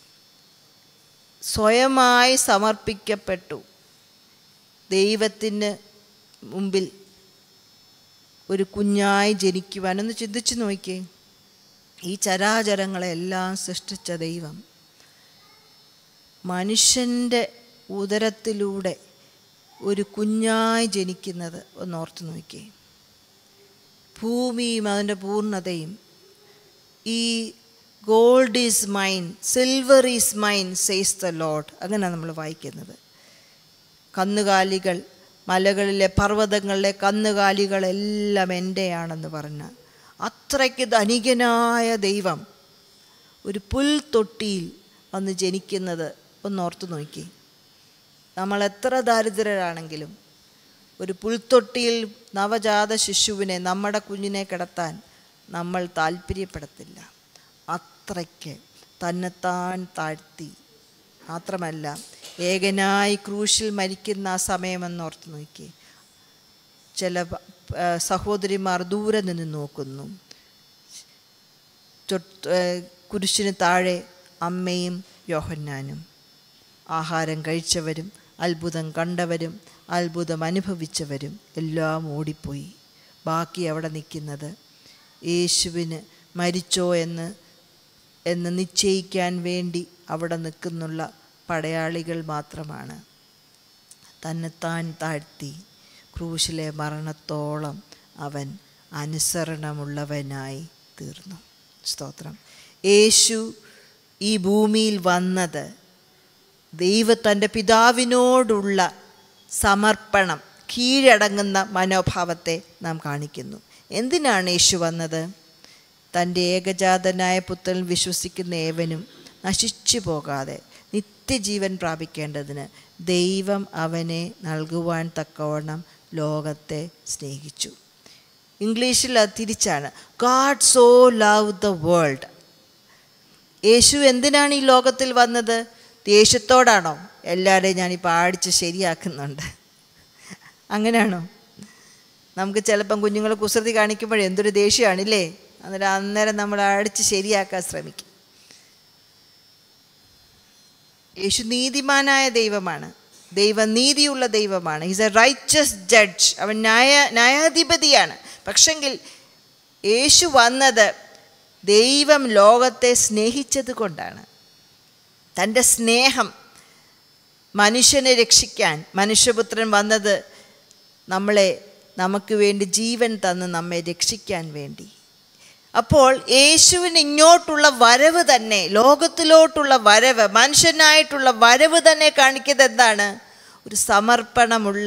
സ്വയമായി സമർപ്പിക്കപ്പെട്ടു ദൈവത്തിന് മുമ്പിൽ ഒരു കുഞ്ഞായി ജനിക്കുവാൻ ഒന്ന് ചിന്തിച്ചു നോക്കിയേ ഈ ചരാചരങ്ങളെല്ലാം സൃഷ്ടിച്ച ദൈവം മനുഷ്യൻ്റെ ഉദരത്തിലൂടെ ഒരു കുഞ്ഞായി ജനിക്കുന്നത് ഒന്ന് ഓർത്ത് നോക്കിയേ ഭൂമിയും അതിൻ്റെ പൂർണ്ണതയും ഈ gold is mine silver is mine says the Lord അങ്ങനെ നമ്മൾ വായിക്കുന്നത് കന്നുകാലികൾ മലകളിലെ പർവ്വതങ്ങളിലെ കന്നുകാലികളെല്ലാം എൻ്റെയാണെന്ന് പറഞ്ഞ അത്രയ്ക്ക് ധനികനായ ദൈവം ഒരു പുൽത്തൊട്ടിയിൽ വന്ന് ജനിക്കുന്നത് ഒന്നോർത്ത് നോക്കി നമ്മൾ എത്ര ദാരിദ്ര്യരാണെങ്കിലും ഒരു പുൽത്തൊട്ടിയിൽ നവജാത ശിശുവിനെ നമ്മുടെ കുഞ്ഞിനെ കിടത്താൻ നമ്മൾ താല്പര്യപ്പെടത്തില്ല അത്രയ്ക്ക് തന്നെത്താൻ താഴ്ത്തി മാത്രമല്ല ഏകനായി ക്രൂശിൽ മരിക്കുന്ന ആ സമയമെന്നോർത്ത് നോക്കി ചില പ- ആ, സഹോദരിമാർ ദൂരെ നിന്ന് നോക്കുന്നു തൊട്ട് ഏ, കുരിശിന് താഴെ അമ്മയും യോഹന്നാനും ആഹാരം കഴിച്ചവരും അത്ഭുതം കണ്ടവരും അത്ഭുതം അനുഭവിച്ചവരും എല്ലാം ഓടിപ്പോയി ബാക്കി അവിടെ നിൽക്കുന്നത് യേശുവിന് മരിച്ചോ എന്ന് എന്ന് നിശ്ചയിക്കാൻ വേണ്ടി അവിടെ നിൽക്കുന്നുള്ള പടയാളികൾ മാത്രമാണ് തന്നെത്താൻ താഴ്ത്തി ക്രൂശിലെ മരണത്തോളം അവൻ അനുസരണമുള്ളവനായി തീർന്നു സ്തോത്രം യേശു ഈ ഭൂമിയിൽ വന്നത് ദൈവ തൻ്റെ പിതാവിനോടുള്ള സമർപ്പണം കീഴടങ്ങുന്ന മനോഭാവത്തെ നാം കാണിക്കുന്നു എന്തിനാണ് യേശു വന്നത് തൻ്റെ ഏകജാതനായ പുത്രൻ വിശ്വസിക്കുന്ന ഏവനും നശിച്ചു പോകാതെ നിത്യജീവൻ പ്രാപിക്കേണ്ടതിന് ദൈവം അവനെ നൽകുവാൻ തക്കവണ്ണം ലോകത്തെ സ്നേഹിച്ചു ഇംഗ്ലീഷിൽ അത് തിരിച്ചാണ് God so love the world യേശു എന്തിനാണ് ഈ ലോകത്തിൽ വന്നത് ദേഷ്യത്തോടാണോ എല്ലാവരെയും ഞാനിപ്പോൾ ആടിച്ച് ശരിയാക്കുന്നുണ്ട് അങ്ങനെയാണോ നമുക്ക് ചിലപ്പം കുഞ്ഞുങ്ങൾ കുസൃതി കാണിക്കുമ്പോഴേ എന്തൊരു ദേഷ്യമാണില്ലേ അന്നേരം അന്നേരം നമ്മൾ അടിച്ച് ശരിയാക്കാൻ ശ്രമിക്കും യേശു നീതിമാനായ ദൈവമാണ് ദൈവം നീതിയുള്ള ദൈവമാണ് ഈസ് എ റൈറ്റസ് ജഡ്ജ് അവൻ ന്യായ ന്യായാധിപതിയാണ് പക്ഷെങ്കിൽ യേശു വന്നത് ദൈവം ലോകത്തെ സ്നേഹിച്ചത് കൊണ്ടാണ് തൻ്റെ സ്നേഹം മനുഷ്യനെ രക്ഷിക്കാൻ മനുഷ്യപുത്രൻ വന്നത് നമ്മളെ നമുക്ക് വേണ്ടി ജീവൻ തന്ന് നമ്മെ രക്ഷിക്കാൻ വേണ്ടി അപ്പോൾ യേശുവിന് ഇങ്ങോട്ടുള്ള വരവ് തന്നെ ലോകത്തിലോട്ടുള്ള വരവ് മനുഷ്യനായിട്ടുള്ള വരവ് തന്നെ കാണിക്കുന്നത് എന്താണ് ഒരു സമർപ്പണമുള്ള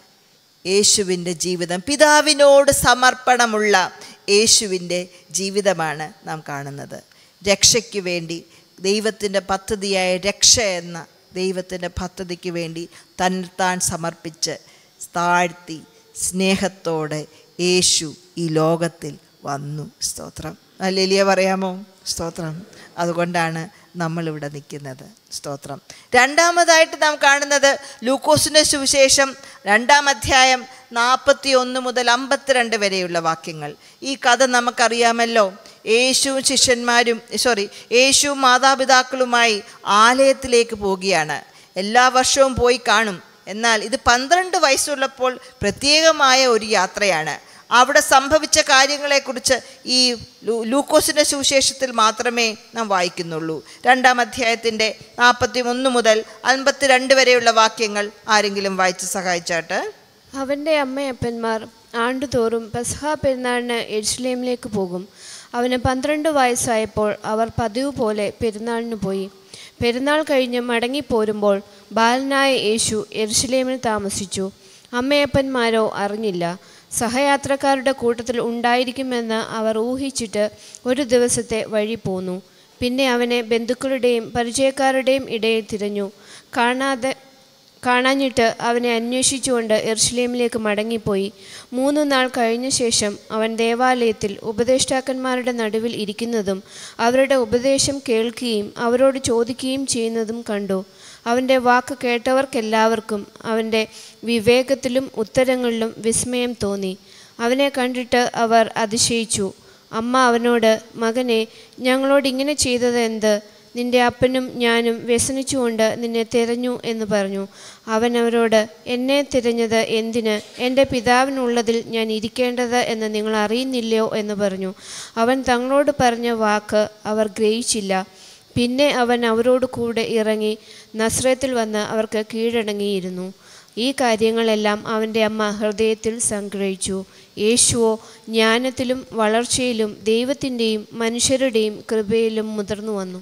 യേശുവിൻ്റെ ജീവിതം പിതാവിനോട് സമർപ്പണമുള്ള യേശുവിൻ്റെ ജീവിതമാണ് നാം കാണുന്നത് രക്ഷയ്ക്ക് വേണ്ടി ദൈവത്തിൻ്റെ പദ്ധതിയായ രക്ഷ എന്ന ദൈവത്തിൻ്റെ പദ്ധതിക്ക് വേണ്ടി തന്നെ താൻ സമർപ്പിച്ച് താഴ്ത്തി സ്നേഹത്തോടെ യേശു ഈ ലോകത്തിൽ വന്നു സ്തോത്രം അല്ലെലിയ പറയാമോ സ്തോത്രം അതുകൊണ്ടാണ് നമ്മളിവിടെ നിൽക്കുന്നത് സ്തോത്രം രണ്ടാമതായിട്ട് നാം കാണുന്നത് ലൂക്കോസിൻ്റെ സുവിശേഷം രണ്ടാം അധ്യായം നാൽപ്പത്തി ഒന്ന് മുതൽ അമ്പത്തിരണ്ട് വരെയുള്ള വാക്യങ്ങൾ ഈ കഥ നമുക്കറിയാമല്ലോ യേശുവും ശിഷ്യന്മാരും സോറി യേശുവും മാതാപിതാക്കളുമായി ആലയത്തിലേക്ക് പോവുകയാണ് എല്ലാ വർഷവും പോയി കാണും എന്നാൽ ഇത് പന്ത്രണ്ട് വയസ്സുള്ളപ്പോൾ പ്രത്യേകമായ ഒരു യാത്രയാണ് അവിടെ സംഭവിച്ച കാര്യങ്ങളെക്കുറിച്ച് ഈ ലൂ- ലൂക്കോസിൻ്റെ സുവിശേഷത്തിൽ മാത്രമേ നാം വായിക്കുന്നുള്ളൂ രണ്ടാം അധ്യായത്തിൻ്റെ നാൽപ്പത്തി ഒന്ന് മുതൽ അൻപത്തിരണ്ട് വരെയുള്ള വാക്യങ്ങൾ ആരെങ്കിലും വായിച്ച് സഹായിച്ചാട്ട് അവൻ്റെ അമ്മയപ്പന്മാർ ആണ്ടുതോറും പെസഹ പെരുന്നാളിന് എരുസലേമിലേക്ക് പോകും അവന് പന്ത്രണ്ട് വയസ്സായപ്പോൾ അവർ പതിവ് പോലെ പെരുന്നാളിന് പോയി പെരുന്നാൾ കഴിഞ്ഞ് മടങ്ങിപ്പോരുമ്പോൾ ബാലനായ യേശു എരുസലേമിൽ താമസിച്ചു അമ്മയപ്പന്മാരോ അറിഞ്ഞില്ല സഹയാത്രക്കാരുടെ കൂട്ടത്തിൽ ഉണ്ടായിരിക്കുമെന്ന് അവർ ഊഹിച്ചിട്ട് ഒരു ദിവസത്തെ വഴി പോന്നു പിന്നെ അവനെ ബന്ധുക്കളുടെയും പരിചയക്കാരുടെയും ഇടയിൽ തിരഞ്ഞു കാണാതെ കാണാഞ്ഞിട്ട് അവനെ അന്വേഷിച്ചുകൊണ്ട് എർഷലേമിലേക്ക് മടങ്ങിപ്പോയി മൂന്ന് നാൾ കഴിഞ്ഞ ശേഷം അവൻ ദേവാലയത്തിൽ ഉപദേഷ്ടാക്കന്മാരുടെ നടുവിൽ ഇരിക്കുന്നതും അവരുടെ ഉപദേശം കേൾക്കുകയും അവരോട് ചോദിക്കുകയും ചെയ്യുന്നതും കണ്ടു അവൻ്റെ വാക്ക് കേട്ടവർക്കെല്ലാവർക്കും അവൻ്റെ വിവേകത്തിലും ഉത്തരങ്ങളിലും വിസ്മയം തോന്നി അവനെ കണ്ടിട്ട് അവർ അതിശയിച്ചു അമ്മ അവനോട് മകനെ ഞങ്ങളോട് ഇങ്ങനെ ചെയ്തത് എന്ത് നിന്റെ അപ്പനും ഞാനും വ്യസനിച്ചുകൊണ്ട് നിന്നെ തിരഞ്ഞു എന്ന് പറഞ്ഞു അവൻ അവരോട് എന്നെ തിരഞ്ഞത് എന്തിന് എൻ്റെ പിതാവിനുള്ളതിൽ ഞാൻ ഇരിക്കേണ്ടത് എന്ന് നിങ്ങൾ അറിയുന്നില്ലയോ എന്ന് പറഞ്ഞു അവൻ തങ്ങളോട് പറഞ്ഞ വാക്ക് അവർ ഗ്രഹിച്ചില്ല പിന്നെ അവൻ അവരോട് കൂടെ ഇറങ്ങി നസ്രത്തിൽ വന്ന് അവർക്ക് കീഴടങ്ങിയിരുന്നു ഈ കാര്യങ്ങളെല്ലാം അവൻ്റെ അമ്മ ഹൃദയത്തിൽ സംഗ്രഹിച്ചു യേശുവോ ജ്ഞാനത്തിലും വളർച്ചയിലും ദൈവത്തിൻ്റെയും മനുഷ്യരുടെയും കൃപയിലും മുതിർന്നു വന്നു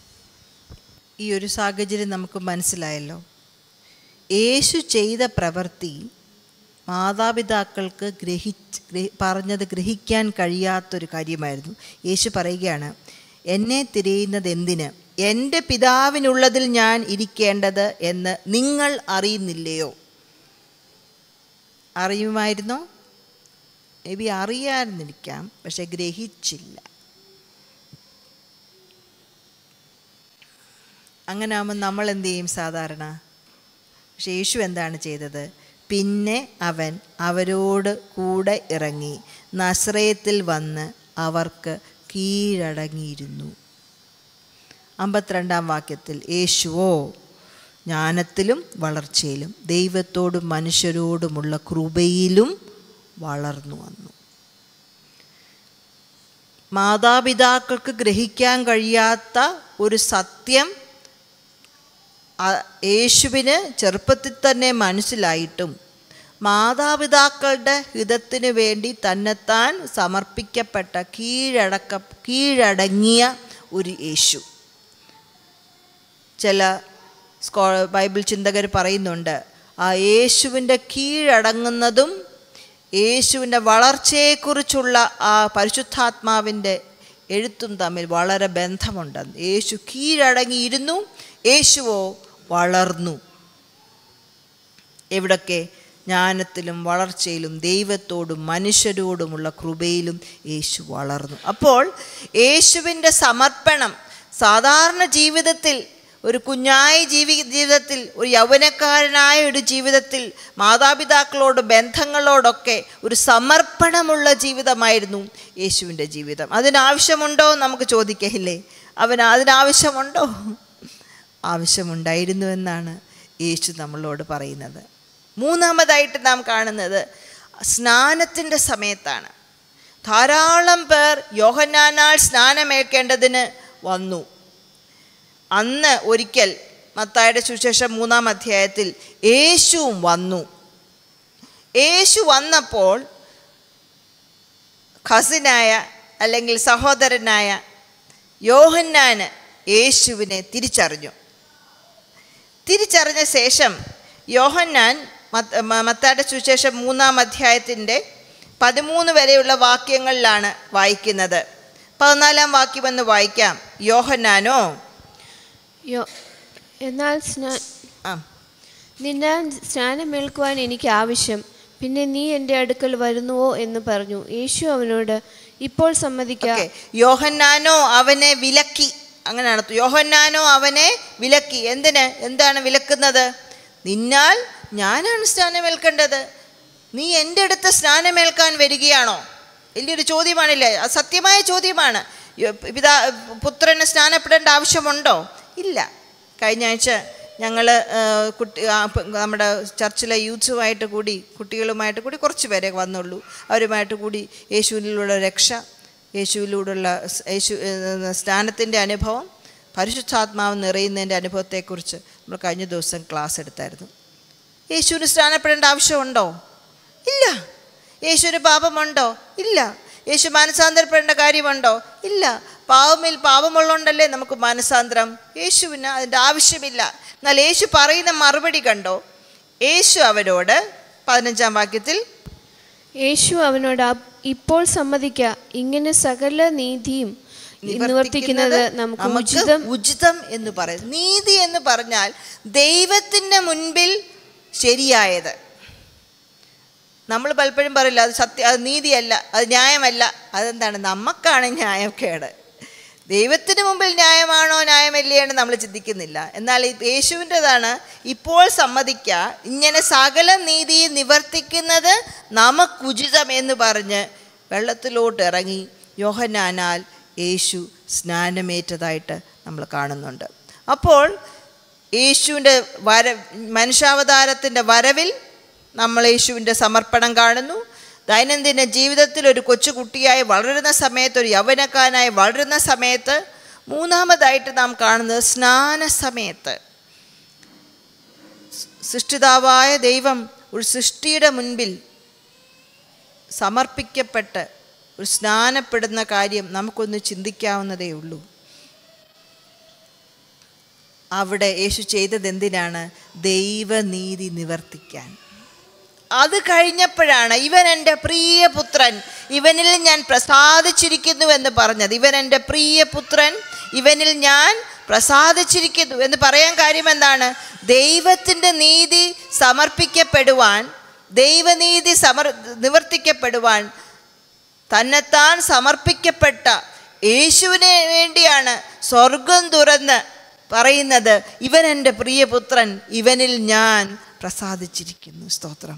ഈ ഒരു സാഹചര്യം നമുക്ക് മനസ്സിലായല്ലോ യേശു ചെയ്ത പ്രവൃത്തി മാതാപിതാക്കൾക്ക് ഗ്രഹിച്ച് ഗ്രഹി- പറഞ്ഞത് ഗ്രഹിക്കാൻ കഴിയാത്തൊരു കാര്യമായിരുന്നു യേശു പറയുകയാണ് എന്നെ തിരയുന്നത് എന്തിന് എൻ്റെ പിതാവിനുള്ളതിൽ ഞാൻ ഇരിക്കേണ്ടത് എന്ന് നിങ്ങൾ അറിയുന്നില്ലയോ അറിയുമായിരുന്നോ മേ ബി അറിയാതിരിക്കാം പക്ഷെ ഗ്രഹിച്ചില്ല അങ്ങനെ ആകുമ്പോൾ നമ്മൾ എന്ത് ചെയ്യും സാധാരണ പക്ഷെ യേശു എന്താണ് ചെയ്തത് പിന്നെ അവൻ അവരോട് കൂടെ ഇറങ്ങി നസ്രയത്തിൽ വന്ന് അവർക്ക് കീഴടങ്ങിയിരുന്നു അമ്പത്തിരണ്ടാം വാക്യത്തിൽ യേശുവോ ജ്ഞാനത്തിലും വളർച്ചയിലും ദൈവത്തോടും മനുഷ്യരോടുമുള്ള കൃപയിലും വളർന്നു വന്നു മാതാപിതാക്കൾക്ക് ഗ്രഹിക്കാൻ കഴിയാത്ത ഒരു സത്യം ആ- യേശുവിന് ചെറുപ്പത്തിൽ തന്നെ മനസ്സിലായിട്ടും മാതാപിതാക്കളുടെ ഹിതത്തിന് വേണ്ടി തന്നെത്താൻ സമർപ്പിക്കപ്പെട്ട കീഴടക്ക കീഴടങ്ങിയ ഒരു യേശു ചില സ്കോ ബൈബിൾ ചിന്തകർ പറയുന്നുണ്ട് ആ യേശുവിൻ്റെ കീഴടങ്ങുന്നതും യേശുവിൻ്റെ വളർച്ചയെക്കുറിച്ചുള്ള ആ പരിശുദ്ധാത്മാവിൻ്റെ എഴുത്തും തമ്മിൽ വളരെ ബന്ധമുണ്ടെന്ന് യേശു കീഴടങ്ങിയിരുന്നു യേശുവോ വളർന്നു എവിടൊക്കെ ജ്ഞാനത്തിലും വളർച്ചയിലും ദൈവത്തോടും മനുഷ്യരോടുമുള്ള കൃപയിലും യേശു വളർന്നു അപ്പോൾ യേശുവിൻ്റെ സമർപ്പണം സാധാരണ ജീവിതത്തിൽ ഒരു കുഞ്ഞായ ജീവി ജീവിതത്തിൽ ഒരു യൗവനക്കാരനായ ഒരു ജീവിതത്തിൽ മാതാപിതാക്കളോട് ബന്ധങ്ങളോടൊക്കെ ഒരു സമർപ്പണമുള്ള ജീവിതമായിരുന്നു യേശുവിൻ്റെ ജീവിതം അതിനാവശ്യമുണ്ടോ നമുക്ക് ചോദിക്കയില്ലേ അവന് അതിനാവശ്യമുണ്ടോ ആവശ്യമുണ്ടായിരുന്നുവെന്നാണ് യേശു നമ്മളോട് പറയുന്നത് മൂന്നാമതായിട്ട് നാം കാണുന്നത് സ്നാനത്തിൻ്റെ സമയത്താണ് ധാരാളം പേർ യോഹന്നാനാൽ സ്നാനമേൽക്കേണ്ടതിന് വന്നു അന്ന് ഒരിക്കൽ മത്തായുടെ സുശേഷം മൂന്നാം അധ്യായത്തിൽ യേശുവും വന്നു യേശു വന്നപ്പോൾ ഖസിനായ അല്ലെങ്കിൽ സഹോദരനായ യോഹന്നാന് യേശുവിനെ തിരിച്ചറിഞ്ഞു തിരിച്ചറിഞ്ഞ ശേഷം യോഹന്നാൻ മത്ത- മ- മത്തായുടെ സുശേഷം മൂന്നാം അധ്യായത്തിൻ്റെ പതിമൂന്ന് വരെയുള്ള വാക്യങ്ങളിലാണ് വായിക്കുന്നത് പതിനാലാം വാക്യമെന്ന് വായിക്കാം യോഹന്നാനോ യോ എന്നാൽ സ്നാ ആ നിന്നാൽ സ്നാനമേൽക്കുവാൻ എനിക്ക് ആവശ്യം പിന്നെ നീ എൻ്റെ അടുക്കൽ വരുന്നുവോ എന്ന് പറഞ്ഞു യേശു അവനോട് ഇപ്പോൾ സമ്മതിക്കാം ഓക്കെ യോഹന്നാനോ അവനെ വിലക്കി അങ്ങനെയാണ് യോഹന്നാനോ അവനെ വിലക്കി എന്തിന് എന്താണ് വിലക്കുന്നത് നിന്നാൽ ഞാനാണ് സ്നാനമേൽക്കേണ്ടത് നീ എൻ്റെ അടുത്ത് സ്നാനമേൽക്കാൻ വരികയാണോ വലിയൊരു ചോദ്യമാണില്ലേ അത് സത്യമായ ചോദ്യമാണ് യോ- പിതാ പുത്രന് സ്നാനപ്പെടേണ്ട ആവശ്യമുണ്ടോ ഇല്ല കഴിഞ്ഞ ആഴ്ച ഞങ്ങൾ കുട്ടി ആ, പ- നമ്മുടെ ചർച്ചിലെ യൂത്സുമായിട്ട് കൂടി കുട്ടികളുമായിട്ട് കൂടി കുറച്ച് പേരെ വന്നുള്ളൂ അവരുമായിട്ട് കൂടി യേശുവിലുള്ള രക്ഷ യേശുവിലൂടെയുള്ള സ്- യേശു ഏഹ്, സ്നാനത്തിൻ്റെ അനുഭവം പരിശുദ്ധാത്മാവ് നിറയുന്നതിൻ്റെ അനുഭവത്തെക്കുറിച്ച് നമ്മൾ കഴിഞ്ഞ ദിവസം ക്ലാസ് എടുത്തായിരുന്നു യേശുവിന് സ്നാനപ്പെടേണ്ട ആവശ്യമുണ്ടോ ഇല്ല യേശുവിന് പാപമുണ്ടോ ഇല്ല യേശു മാനസാന്തരപ്പെടേണ്ട കാര്യമുണ്ടോ ഇല്ല പാവമിൽ പാപമുള്ളതുകൊണ്ടല്ലേ നമുക്ക് മാനസാന്തരം യേശുവിന് അതിൻ്റെ ആവശ്യമില്ല എന്നാൽ യേശു പറയുന്ന മറുപടി കണ്ടോ യേശു അവരോട് പതിനഞ്ചാം വാക്യത്തിൽ യേശു അവനോട് "അ- ഇപ്പോൾ സമ്മതിക്ക ഇങ്ങനെ സകല നീതിയും നിവർത്തിക്കുന്നത് നമുക്ക് ഉചിതം ഉചിതം എന്ന് പറയും നീതി എന്ന് പറഞ്ഞാൽ ദൈവത്തിൻ്റെ മുൻപിൽ ശരിയായത് നമ്മൾ പലപ്പോഴും പറയില്ല അത് സത്യ അത് നീതിയല്ല അത് ന്യായമല്ല അതെന്താണ് നമുക്കാണ് ന്യായക്കേട് ദൈവത്തിന് മുമ്പിൽ ന്യായമാണോ ന്യായമല്ലേ എന്ന് നമ്മൾ ചിന്തിക്കുന്നില്ല എന്നാൽ ഈ യേശുവിൻ്റെതാണ് ഇപ്പോൾ സമ്മതിക്കുക ഇങ്ങനെ സകല നീതി നിവർത്തിക്കുന്നത് നമുക്കുചിതം എന്ന് പറഞ്ഞ് വെള്ളത്തിലോട്ട് ഇറങ്ങി യോഹനാനാൽ യേശു സ്നാനമേറ്റതായിട്ട് നമ്മൾ കാണുന്നുണ്ട് അപ്പോൾ യേശുവിൻ്റെ വര മനുഷ്യാവതാരത്തിൻ്റെ വരവിൽ നമ്മൾ യേശുവിൻ്റെ സമർപ്പണം കാണുന്നു ദൈനംദിന ജീവിതത്തിൽ ഒരു കൊച്ചുകുട്ടിയായി വളരുന്ന സമയത്ത് ഒരു യൗവനക്കാരനായി വളരുന്ന സമയത്ത് മൂന്നാമതായിട്ട് നാം കാണുന്നത് സ്നാന സമയത്ത് സൃഷ്ടിതാവായ ദൈവം ഒരു സൃഷ്ടിയുടെ മുൻപിൽ സമർപ്പിക്കപ്പെട്ട് ഒരു സ്നാനപ്പെടുന്ന കാര്യം നമുക്കൊന്ന് ചിന്തിക്കാവുന്നതേ ഉള്ളൂ അവിടെ യേശു ചെയ്തത് എന്തിനാണ് ദൈവനീതി നിവർത്തിക്കാൻ അത് കഴിഞ്ഞപ്പോഴാണ് ഇവൻ എൻ്റെ പ്രിയപുത്രൻ ഇവനിൽ ഞാൻ പ്രസാദിച്ചിരിക്കുന്നു എന്ന് പറഞ്ഞത് ഇവൻ എൻ്റെ പ്രിയപുത്രൻ ഇവനിൽ ഞാൻ പ്രസാദിച്ചിരിക്കുന്നു എന്ന് പറയാൻ കാര്യം എന്താണ് ദൈവത്തിൻ്റെ നീതി സമർപ്പിക്കപ്പെടുവാൻ ദൈവനീതി സമർ നിവർത്തിക്കപ്പെടുവാൻ തന്നെത്താൻ സമർപ്പിക്കപ്പെട്ട യേശുവിന് വേണ്ടിയാണ് സ്വർഗം തുറന്ന് പറയുന്നത് ഇവൻ എൻ്റെ പ്രിയപുത്രൻ ഇവനിൽ ഞാൻ പ്രസാദിച്ചിരിക്കുന്നു സ്തോത്രം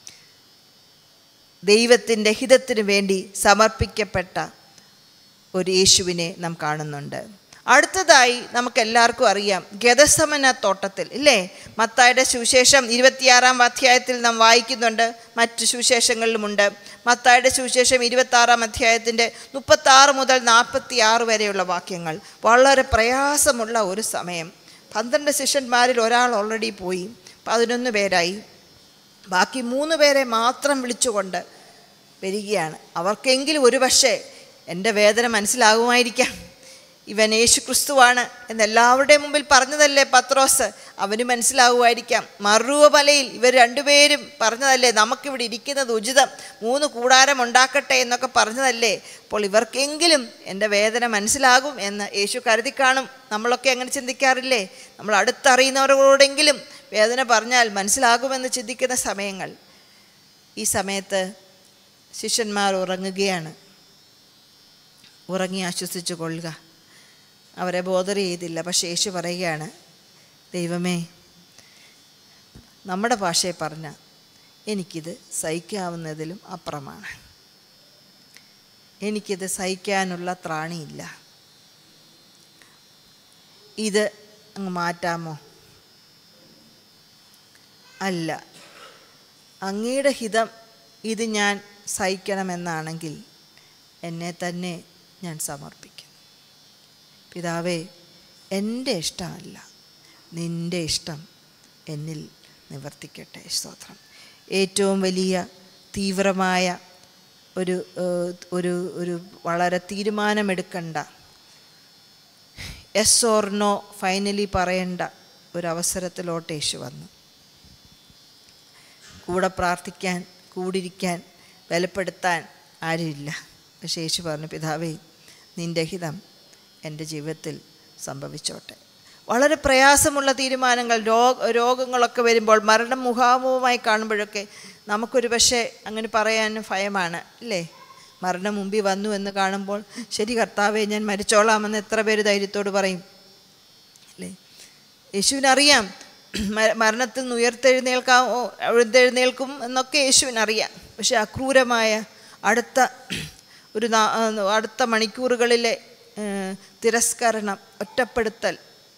ദൈവത്തിൻ്റെ ഹിതത്തിന് വേണ്ടി സമർപ്പിക്കപ്പെട്ട ഒരു യേശുവിനെ നാം കാണുന്നുണ്ട് അടുത്തതായി നമുക്ക് എല്ലാവർക്കും അറിയാം ഗതസമന തോട്ടത്തിൽ ഇല്ലേ മത്തായുടെ സുവിശേഷം ഇരുപത്തിയാറാം അധ്യായത്തിൽ നാം വായിക്കുന്നുണ്ട് മറ്റു സുവിശേഷങ്ങളിലുമുണ്ട് മത്തായുടെ സുവിശേഷം ഇരുപത്താറാം അധ്യായത്തിൻ്റെ മുപ്പത്താറ് മുതൽ നാൽപ്പത്തി ആറ് വരെയുള്ള വാക്യങ്ങൾ വളരെ പ്രയാസമുള്ള ഒരു സമയം പന്ത്രണ്ട് ശിഷ്യന്മാരിൽ ഒരാൾ ഓൾറെഡി പോയി പതിനൊന്ന് പേരായി ബാക്കി മൂന്ന് പേരെ മാത്രം വിളിച്ചുകൊണ്ട് വരികയാണ് അവർക്കെങ്കിലും ഒരു പക്ഷേ എൻ്റെ വേദന മനസ്സിലാകുമായിരിക്കാം ഇവൻ യേശു ക്രിസ്തുവാണ് എന്നെല്ലാവരുടെയും മുമ്പിൽ പറഞ്ഞതല്ലേ പത്രോസ് അവന് മനസ്സിലാകുമായിരിക്കാം മറുവലയിൽ ഇവർ രണ്ടുപേരും പറഞ്ഞതല്ലേ നമുക്കിവിടെ ഇരിക്കുന്നത് ഉചിതം മൂന്ന് കൂടാരം ഉണ്ടാക്കട്ടെ എന്നൊക്കെ പറഞ്ഞതല്ലേ അപ്പോൾ ഇവർക്കെങ്കിലും എൻ്റെ വേദന മനസ്സിലാകും എന്ന് യേശു കരുതി കാണും നമ്മളൊക്കെ അങ്ങനെ ചിന്തിക്കാറില്ലേ നമ്മൾ അടുത്തറിയുന്നവരോടെങ്കിലും വേദന പറഞ്ഞാൽ മനസ്സിലാകുമെന്ന് ചിന്തിക്കുന്ന സമയങ്ങൾ ഈ സമയത്ത് ശിഷ്യന്മാർ ഉറങ്ങുകയാണ് ഉറങ്ങി ആശ്വസിച്ചു കൊള്ളുക അവരെ ബോധർ ചെയ്തില്ല പക്ഷേ യേശു പറയുകയാണ് ദൈവമേ നമ്മുടെ ഭാഷയെ പറഞ്ഞ എനിക്കിത് സഹിക്കാവുന്നതിലും അപ്പുറമാണ് എനിക്കിത് സഹിക്കാനുള്ള ത്രാണിയില്ല ഇത് അങ്ങ് മാറ്റാമോ അല്ല അങ്ങയുടെ ഹിതം ഇത് ഞാൻ സഹിക്കണമെന്നാണെങ്കിൽ എന്നെ തന്നെ ഞാൻ സമർപ്പിക്കും പിതാവേ എൻ്റെ ഇഷ്ടമല്ല നിൻ്റെ ഇഷ്ടം എന്നിൽ നിവർത്തിക്കട്ടെ സ്തോത്രം ഏറ്റവും വലിയ തീവ്രമായ ഒരു ഏഹ്, ഒരു ഒരു വളരെ തീരുമാനമെടുക്കേണ്ട എസ് ഓർ നോ ഫൈനലി പറയേണ്ട ഒരവസരത്തിലോട്ട് യേശു വന്നു കൂടെ പ്രാർത്ഥിക്കാൻ കൂടിരിക്കാൻ ബലപ്പെടുത്താൻ ആരുമില്ല പക്ഷേ യേശു പറഞ്ഞു പിതാവേ നിൻ്റെ ഹിതം എൻ്റെ ജീവിതത്തിൽ സംഭവിച്ചോട്ടെ വളരെ പ്രയാസമുള്ള തീരുമാനങ്ങൾ രോഗ രോഗങ്ങളൊക്കെ വരുമ്പോൾ മരണം മുഖാമുഖമായി കാണുമ്പോഴൊക്കെ നമുക്കൊരു പക്ഷേ അങ്ങനെ പറയാനും ഭയമാണ് അല്ലേ മരണം മുമ്പിൽ വന്നു എന്ന് കാണുമ്പോൾ ശരി കർത്താവേ ഞാൻ മരിച്ചോളാമെന്ന് എത്ര പേര് ധൈര്യത്തോട് പറയും അല്ലേ യേശുവിനറിയാം മ- മരണത്തിൽ നിന്ന് ഉയർത്തെഴുന്നേൽക്കാം ഓ, ഉയർത്തെഴുന്നേൽക്കും എന്നൊക്കെ യേശുവിനറിയാം പക്ഷെ അക്രൂരമായ അടുത്ത ഒരു നാ- ആ, അടുത്ത മണിക്കൂറുകളിലെ ഏഹ്, തിരസ്കരണം ഒറ്റപ്പെടുത്തൽ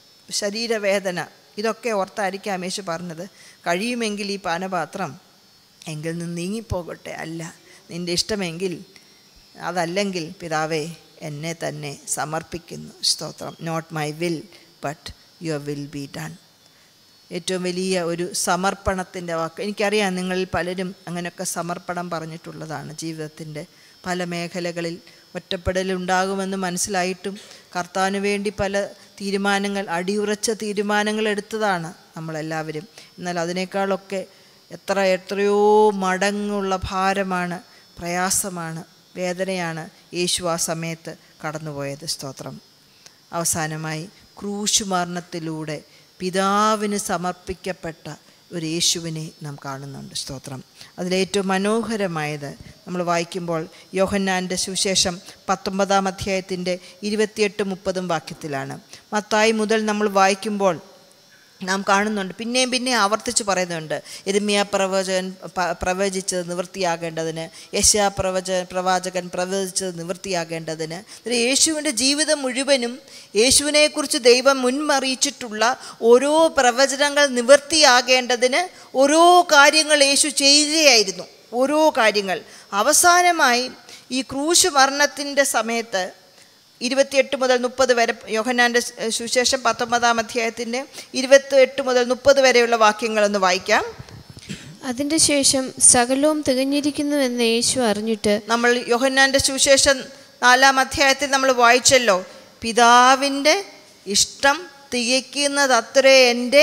ശരീരവേദന ഇതൊക്കെ ഓർത്തായിരിക്കാം യേശു പറഞ്ഞത് കഴിയുമെങ്കിൽ ഈ പാനപാത്രം എങ്കിൽ നിന്ന് നീങ്ങിപ്പോകട്ടെ അല്ല നിൻ്റെ ഇഷ്ടമെങ്കിൽ അതല്ലെങ്കിൽ പിതാവേ എന്നെ തന്നെ സമർപ്പിക്കുന്നു സ്തോത്രം not my will but your will be done ഏറ്റവും വലിയ ഒരു സമർപ്പണത്തിൻ്റെ വാക്ക് എനിക്കറിയാം നിങ്ങളിൽ പലരും അങ്ങനെയൊക്കെ സമർപ്പണം പറഞ്ഞിട്ടുള്ളതാണ് ജീവിതത്തിൻ്റെ പല മേഖലകളിൽ ഒറ്റപ്പെടലുണ്ടാകുമെന്ന് മനസ്സിലായിട്ടും കർത്താവിന് വേണ്ടി പല തീരുമാനങ്ങൾ അടിയുറച്ച തീരുമാനങ്ങൾ എടുത്തതാണ് നമ്മളെല്ലാവരും എന്നാൽ അതിനേക്കാളൊക്കെ എത്ര എത്രയോ മടങ്ങുള്ള ഭാരമാണ് പ്രയാസമാണ് വേദനയാണ് യേശു ആ സമയത്ത് കടന്നുപോയത് സ്തോത്രം അവസാനമായി ക്രൂശ് മരണത്തിലൂടെ പിതാവിന് സമർപ്പിക്കപ്പെട്ട ഒരു യേശുവിനെ നാം കാണുന്നുണ്ട് സ്തോത്രം അതിലേറ്റവും മനോഹരമായത് നമ്മൾ വായിക്കുമ്പോൾ യോഹന്നാൻ്റെ സുവിശേഷം പത്തൊമ്പതാം അധ്യായത്തിൻ്റെ ഇരുപത്തിയെട്ട് മുപ്പതും വാക്യത്തിലാണ് മത്തായി മുതൽ നമ്മൾ വായിക്കുമ്പോൾ നാം കാണുന്നുണ്ട് പിന്നെയും പിന്നെയും ആവർത്തിച്ച് പറയുന്നുണ്ട് എരുമിയ പ്രവചകൻ പ- പ്രവചിച്ചത് നിവൃത്തിയാകേണ്ടതിന് യശാ പ്രവച പ്രവാചകൻ പ്രവചിച്ചത് നിവൃത്തിയാകേണ്ടതിന് ഇത് യേശുവിൻ്റെ ജീവിതം മുഴുവനും യേശുവിനെക്കുറിച്ച് ദൈവം മുൻമറിയിച്ചിട്ടുള്ള ഓരോ പ്രവചനങ്ങൾ നിവൃത്തിയാകേണ്ടതിന് ഓരോ കാര്യങ്ങൾ യേശു ചെയ്യുകയായിരുന്നു ഓരോ കാര്യങ്ങൾ അവസാനമായി ഈ ക്രൂശ് മരണത്തിൻ്റെ സമയത്ത് ഇരുപത്തിയെട്ട് മുതൽ മുപ്പത് വരെ യോഹന്നാൻ്റെ സുവിശേഷം പത്തൊമ്പതാം അധ്യായത്തിൻ്റെ ഇരുപത്തിയെട്ട് മുതൽ മുപ്പത് വരെയുള്ള വാക്യങ്ങളൊന്ന് വായിക്കാം അതിൻ്റെ ശേഷം സകലവും തികഞ്ഞിരിക്കുന്നുവെന്ന് യേശു അറിഞ്ഞിട്ട് നമ്മൾ യോഹന്നാൻ്റെ സുവിശേഷം നാലാം അധ്യായത്തിൽ നമ്മൾ വായിച്ചല്ലോ പിതാവിൻ്റെ ഇഷ്ടം തികയ്ക്കുന്നത് അത്രേ എൻ്റെ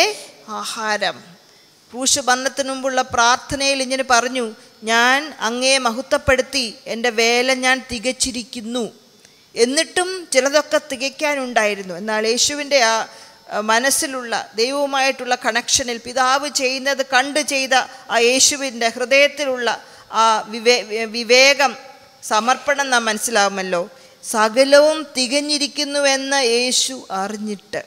ആഹാരം ക്രൂശ് മരണത്തിന് മുമ്പുള്ള പ്രാർത്ഥനയിൽ ഇങ്ങനെ പറഞ്ഞു ഞാൻ അങ്ങേ മഹത്വപ്പെടുത്തി എൻ്റെ വേല ഞാൻ തികച്ചിരിക്കുന്നു എന്നിട്ടും ചിലതൊക്കെ തികയ്ക്കാനുണ്ടായിരുന്നു എന്നാൽ യേശുവിൻ്റെ ആ ആ, മനസ്സിലുള്ള ദൈവവുമായിട്ടുള്ള കണക്ഷനിൽ പിതാവ് ചെയ്യുന്നത് കണ്ട് ചെയ്ത ആ യേശുവിൻ്റെ ഹൃദയത്തിലുള്ള ആ വിവേ വിവേകം സമർപ്പണം നാം മനസ്സിലാവുമല്ലോ സകലവും തികഞ്ഞിരിക്കുന്നുവെന്ന് യേശു അറിഞ്ഞിട്ട്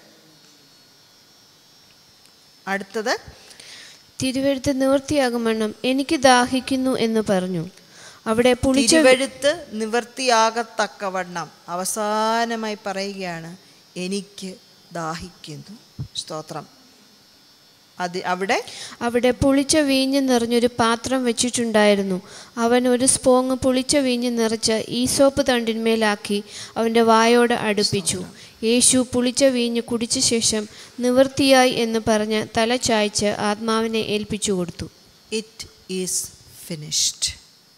അടുത്തത് തിരുവെഴുത്ത് നിവൃത്തിയാകുമണ്ണം എനിക്ക് ദാഹിക്കുന്നു എന്ന് പറഞ്ഞു അവിടെ പുളിച്ച തിരുവഴുത്ത് നിവർത്തിയാകത്തക്കവണ്ണം അവസാനമായി പറയുകയാണ് എനിക്ക് ദാഹിക്കുന്നു സ്തോത്രം അത് അവിടെ അവിടെ പുളിച്ച വീഞ്ഞ് നിറഞ്ഞൊരു പാത്രം വെച്ചിട്ടുണ്ടായിരുന്നു അവൻ ഒരു സ്പോങ് പുളിച്ച വീഞ്ഞ് നിറച്ച് ഈസോപ്പ് തണ്ടിന്മേലാക്കി അവൻ്റെ വായോട് അടുപ്പിച്ചു യേശു പുളിച്ച വീഞ്ഞ് കുടിച്ച ശേഷം നിവൃത്തിയായി എന്ന് പറഞ്ഞ് തല ചായ്ച്ച് ആത്മാവിനെ ഏൽപ്പിച്ചു കൊടുത്തു ഇറ്റ് ഈസ് ഫിനിഷ്ഡ്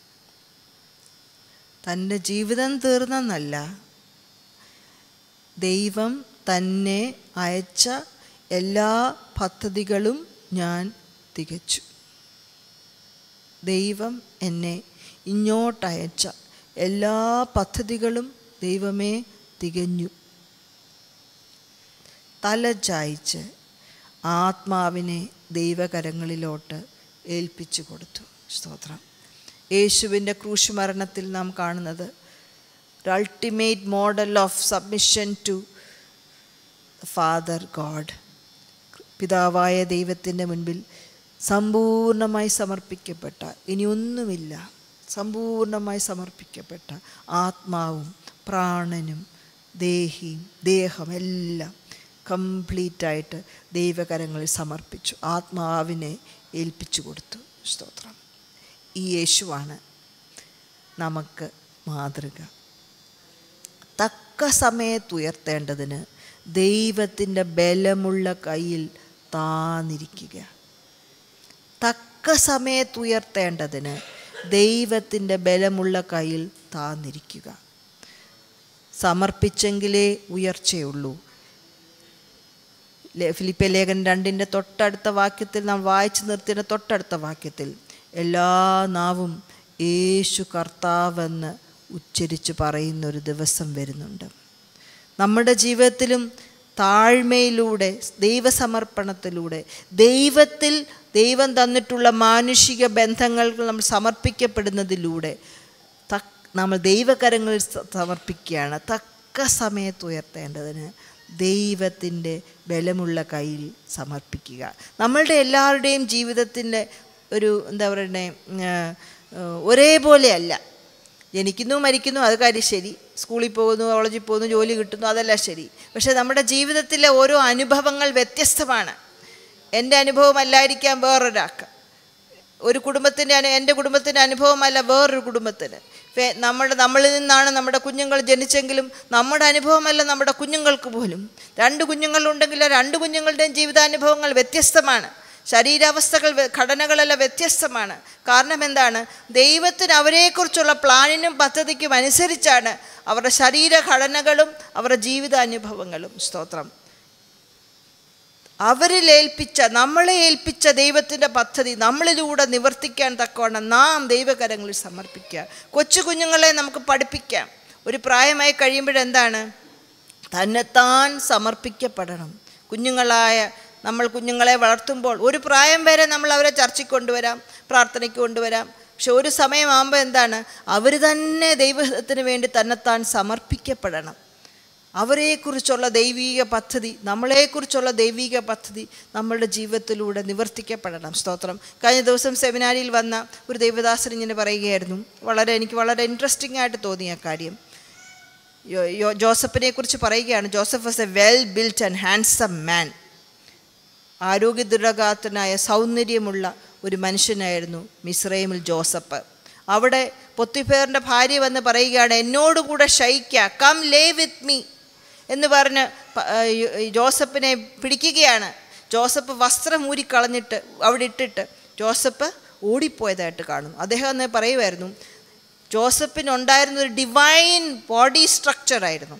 തൻ്റെ ജീവിതം തീർന്നെന്നല്ല ദൈവം തന്നെ അയച്ച എല്ലാ പദ്ധതികളും ഞാൻ തികച്ചു ദൈവം എന്നെ ഇങ്ങോട്ടയച്ച എല്ലാ പദ്ധതികളും ദൈവമേ തികഞ്ഞു തല ചായ്ച്ച് ആത്മാവിനെ ദൈവകരങ്ങളിലോട്ട് ഏൽപ്പിച്ചു കൊടുത്തു സ്തോത്രം യേശുവിൻ്റെ ക്രൂശ് മരണത്തിൽ നാം കാണുന്നത് ഒരു ultimate model of submission to father God പിതാവായ ദൈവത്തിൻ്റെ മുൻപിൽ സമ്പൂർണമായി സമർപ്പിക്കപ്പെട്ട ഇനിയൊന്നുമില്ല സമ്പൂർണമായി സമർപ്പിക്കപ്പെട്ട ആത്മാവും പ്രാണനും ദേഹിയും ദേഹം എല്ലാം കംപ്ലീറ്റായിട്ട് ദൈവകരങ്ങളിൽ സമർപ്പിച്ചു ആത്മാവിനെ ഏൽപ്പിച്ചു കൊടുത്തു സ്തോത്രം ഈ യേശുവാണ് നമുക്ക് മാതൃക തക്ക സമയത്ത് ഉയർത്തേണ്ടതിന് ദൈവത്തിൻ്റെ ബലമുള്ള കയ്യിൽ താന്നിരിക്കുക തക്ക സമയത്ത് ഉയർത്തേണ്ടതിന് ദൈവത്തിൻ്റെ ബലമുള്ള കയ്യിൽ താന്നിരിക്കുക സമർപ്പിച്ചെങ്കിലേ ഉയർച്ചയുള്ളൂ ലേ- ഫിലിപ്പെ ലേഖൻ രണ്ടിൻ്റെ തൊട്ടടുത്ത വാക്യത്തിൽ നാം വായിച്ചു നിർത്തിയ തൊട്ടടുത്ത വാക്യത്തിൽ എല്ലാ നാവും യേശു കർത്താവെന്ന് ഉച്ചരിച്ച് പറയുന്ന ഒരു ദിവസം വരുന്നുണ്ട് നമ്മുടെ ജീവിതത്തിലും താഴ്മയിലൂടെ ദൈവസമർപ്പണത്തിലൂടെ ദൈവത്തിൽ ദൈവം തന്നിട്ടുള്ള മാനുഷിക ബന്ധങ്ങൾക്ക് നമ്മൾ സമർപ്പിക്കപ്പെടുന്നതിലൂടെ തക് നമ്മൾ ദൈവകരങ്ങളിൽ സ- സമർപ്പിക്കുകയാണ് തക്ക സമയത്ത് ഉയർത്തേണ്ടതിന് ദൈവത്തിൻ്റെ ബലമുള്ള കയ്യിൽ സമർപ്പിക്കുക നമ്മളുടെ എല്ലാവരുടെയും ജീവിതത്തിൻ്റെ ഒരു എന്താ പറയണേ ഒരേപോലെയല്ല ജനിക്കുന്നു മരിക്കുന്നു അത് കാര്യം ശരി സ്കൂളിൽ പോകുന്നു കോളേജിൽ പോകുന്നു ജോലി കിട്ടുന്നു അതെല്ലാം ശരി പക്ഷേ നമ്മുടെ ജീവിതത്തിലെ ഓരോ അനുഭവങ്ങൾ വ്യത്യസ്തമാണ് എൻ്റെ അനുഭവമല്ലായിരിക്കാം വേറൊരാൾക്ക് ഒരു കുടുംബത്തിൻ്റെ അനു എൻ്റെ കുടുംബത്തിൻ്റെ അനുഭവമല്ല വേറൊരു കുടുംബത്തിന് ഫെ- നമ്മുടെ നമ്മളിൽ നിന്നാണ് നമ്മുടെ കുഞ്ഞുങ്ങൾ ജനിച്ചെങ്കിലും നമ്മുടെ അനുഭവമല്ല നമ്മുടെ കുഞ്ഞുങ്ങൾക്ക് പോലും രണ്ട് കുഞ്ഞുങ്ങളുണ്ടെങ്കിൽ ആ രണ്ട് കുഞ്ഞുങ്ങളുടെയും ജീവിതാനുഭവങ്ങൾ വ്യത്യസ്തമാണ് ശരീരാവസ്ഥകൾ വ്യ- ഘടനകളെല്ലാം വ്യത്യസ്തമാണ് കാരണം എന്താണ് ദൈവത്തിന് അവരെക്കുറിച്ചുള്ള പ്ലാനിനും പദ്ധതിക്കും അനുസരിച്ചാണ് അവരുടെ ശരീരഘടനകളും അവരുടെ ജീവിതാനുഭവങ്ങളും സ്തോത്രം അവരിൽ ഏൽപ്പിച്ച നമ്മളെ ഏൽപ്പിച്ച ദൈവത്തിൻ്റെ പദ്ധതി നമ്മളിലൂടെ നിവർത്തിക്കാൻ തക്കവണ്ണം നാം ദൈവകരങ്ങളിൽ സമർപ്പിക്കുക കൊച്ചു കുഞ്ഞുങ്ങളെ നമുക്ക് പഠിപ്പിക്കാം ഒരു പ്രായമായി കഴിയുമ്പോഴെന്താണ് തന്നെത്താൻ സമർപ്പിക്കപ്പെടണം കുഞ്ഞുങ്ങളായ നമ്മൾ കുഞ്ഞുങ്ങളെ വളർത്തുമ്പോൾ ഒരു പ്രായം വരെ നമ്മൾ അവരെ ചർച്ചയ്ക്ക് കൊണ്ടുവരാം പ്രാർത്ഥനയ്ക്ക് കൊണ്ടുവരാം പക്ഷെ ഒരു സമയമാകുമ്പോൾ എന്താണ് അവർ തന്നെ ദൈവത്തിന് വേണ്ടി തന്നെത്താൻ സമർപ്പിക്കപ്പെടണം അവരെക്കുറിച്ചുള്ള ദൈവീക പദ്ധതി നമ്മളെക്കുറിച്ചുള്ള ദൈവീക പദ്ധതി നമ്മളുടെ ജീവിതത്തിലൂടെ നിവർത്തിക്കപ്പെടണം സ്തോത്രം കഴിഞ്ഞ ദിവസം സെമിനാരിയിൽ വന്ന ഒരു ദൈവദാസൻ ഇങ്ങനെ പറയുകയായിരുന്നു വളരെ എനിക്ക് വളരെ ഇൻട്രസ്റ്റിംഗ് ആയിട്ട് തോന്നിയ കാര്യം യോ- യോ- ജോസഫിനെ കുറിച്ച് പറയുകയാണ് Joseph was a well built and handsome man ആരോഗ്യദൃഢഗാത്തനായ സൗന്ദര്യമുള്ള ഒരു മനുഷ്യനായിരുന്നു മിസ്രൈമിൽ ജോസഫ് അവിടെ പൊത്തിഫേറിൻ്റെ ഭാര്യ വന്ന് പറയുകയാണ് എന്നോടുകൂടെ ശയിക്ക കം ലേ വിത്ത് മീ എന്ന് പറഞ്ഞ് പ- ആ, യോ- ജോസഫിനെ പിടിക്കുകയാണ് ജോസഫ് വസ്ത്രം ഊരിക്കളഞ്ഞിട്ട് അവിടെ ഇട്ടിട്ട് ജോസഫ് ഓടിപ്പോയതായിട്ട് കാണുന്നു അദ്ദേഹം അന്ന് പറയുമായിരുന്നു ജോസഫിനുണ്ടായിരുന്ന ഒരു ഡിവൈൻ ബോഡി സ്ട്രക്ചറായിരുന്നു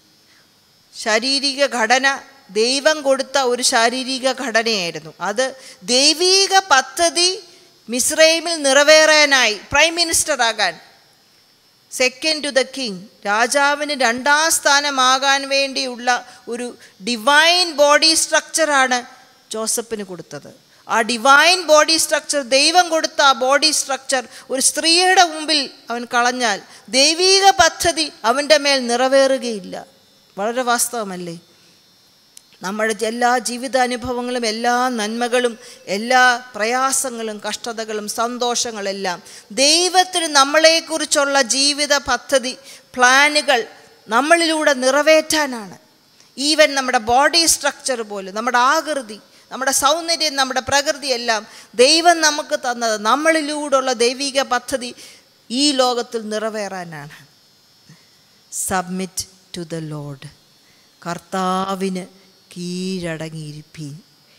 ശാരീരിക ഘടന ദൈവം കൊടുത്ത ഒരു ശാരീരിക ഘടനയായിരുന്നു അത് ദൈവീക പദ്ധതി മിസ്രൈമിൽ നിറവേറാനായി പ്രൈം മിനിസ്റ്റർ ആകാൻ സെക്കൻഡ് ടു ദ കിങ് രാജാവിന് രണ്ടാം സ്ഥാനമാകാൻ വേണ്ടിയുള്ള ഒരു ഡിവൈൻ ബോഡി സ്ട്രക്ചറാണ് ജോസഫിന് കൊടുത്തത് ആ ഡിവൈൻ ബോഡി സ്ട്രക്ചർ ദൈവം കൊടുത്ത ആ ബോഡി സ്ട്രക്ചർ ഒരു സ്ത്രീയുടെ മുമ്പിൽ അവൻ കളഞ്ഞാൽ ദൈവീക പദ്ധതി അവൻ്റെ മേൽ നിറവേറുകയില്ല വളരെ വാസ്തവമല്ലേ നമ്മുടെ എല്ലാ ജീവിതാനുഭവങ്ങളും എല്ലാ നന്മകളും എല്ലാ പ്രയാസങ്ങളും കഷ്ടതകളും സന്തോഷങ്ങളെല്ലാം ദൈവത്തിന് നമ്മളെക്കുറിച്ചുള്ള ജീവിത പദ്ധതി പ്ലാനുകൾ നമ്മളിലൂടെ നിറവേറ്റാനാണ് ഈവൻ നമ്മുടെ ബോഡി സ്ട്രക്ചർ പോലും നമ്മുടെ ആകൃതി നമ്മുടെ സൗന്ദര്യം നമ്മുടെ പ്രകൃതി എല്ലാം ദൈവം നമുക്ക് തന്നത് നമ്മളിലൂടെയുള്ള ദൈവിക പദ്ധതി ഈ ലോകത്തിൽ നിറവേറാനാണ് സബ്മിറ്റ് ടു ദ ലോഡ് കർത്താവിന് കീഴടങ്ങിയിരിപ്പീൻ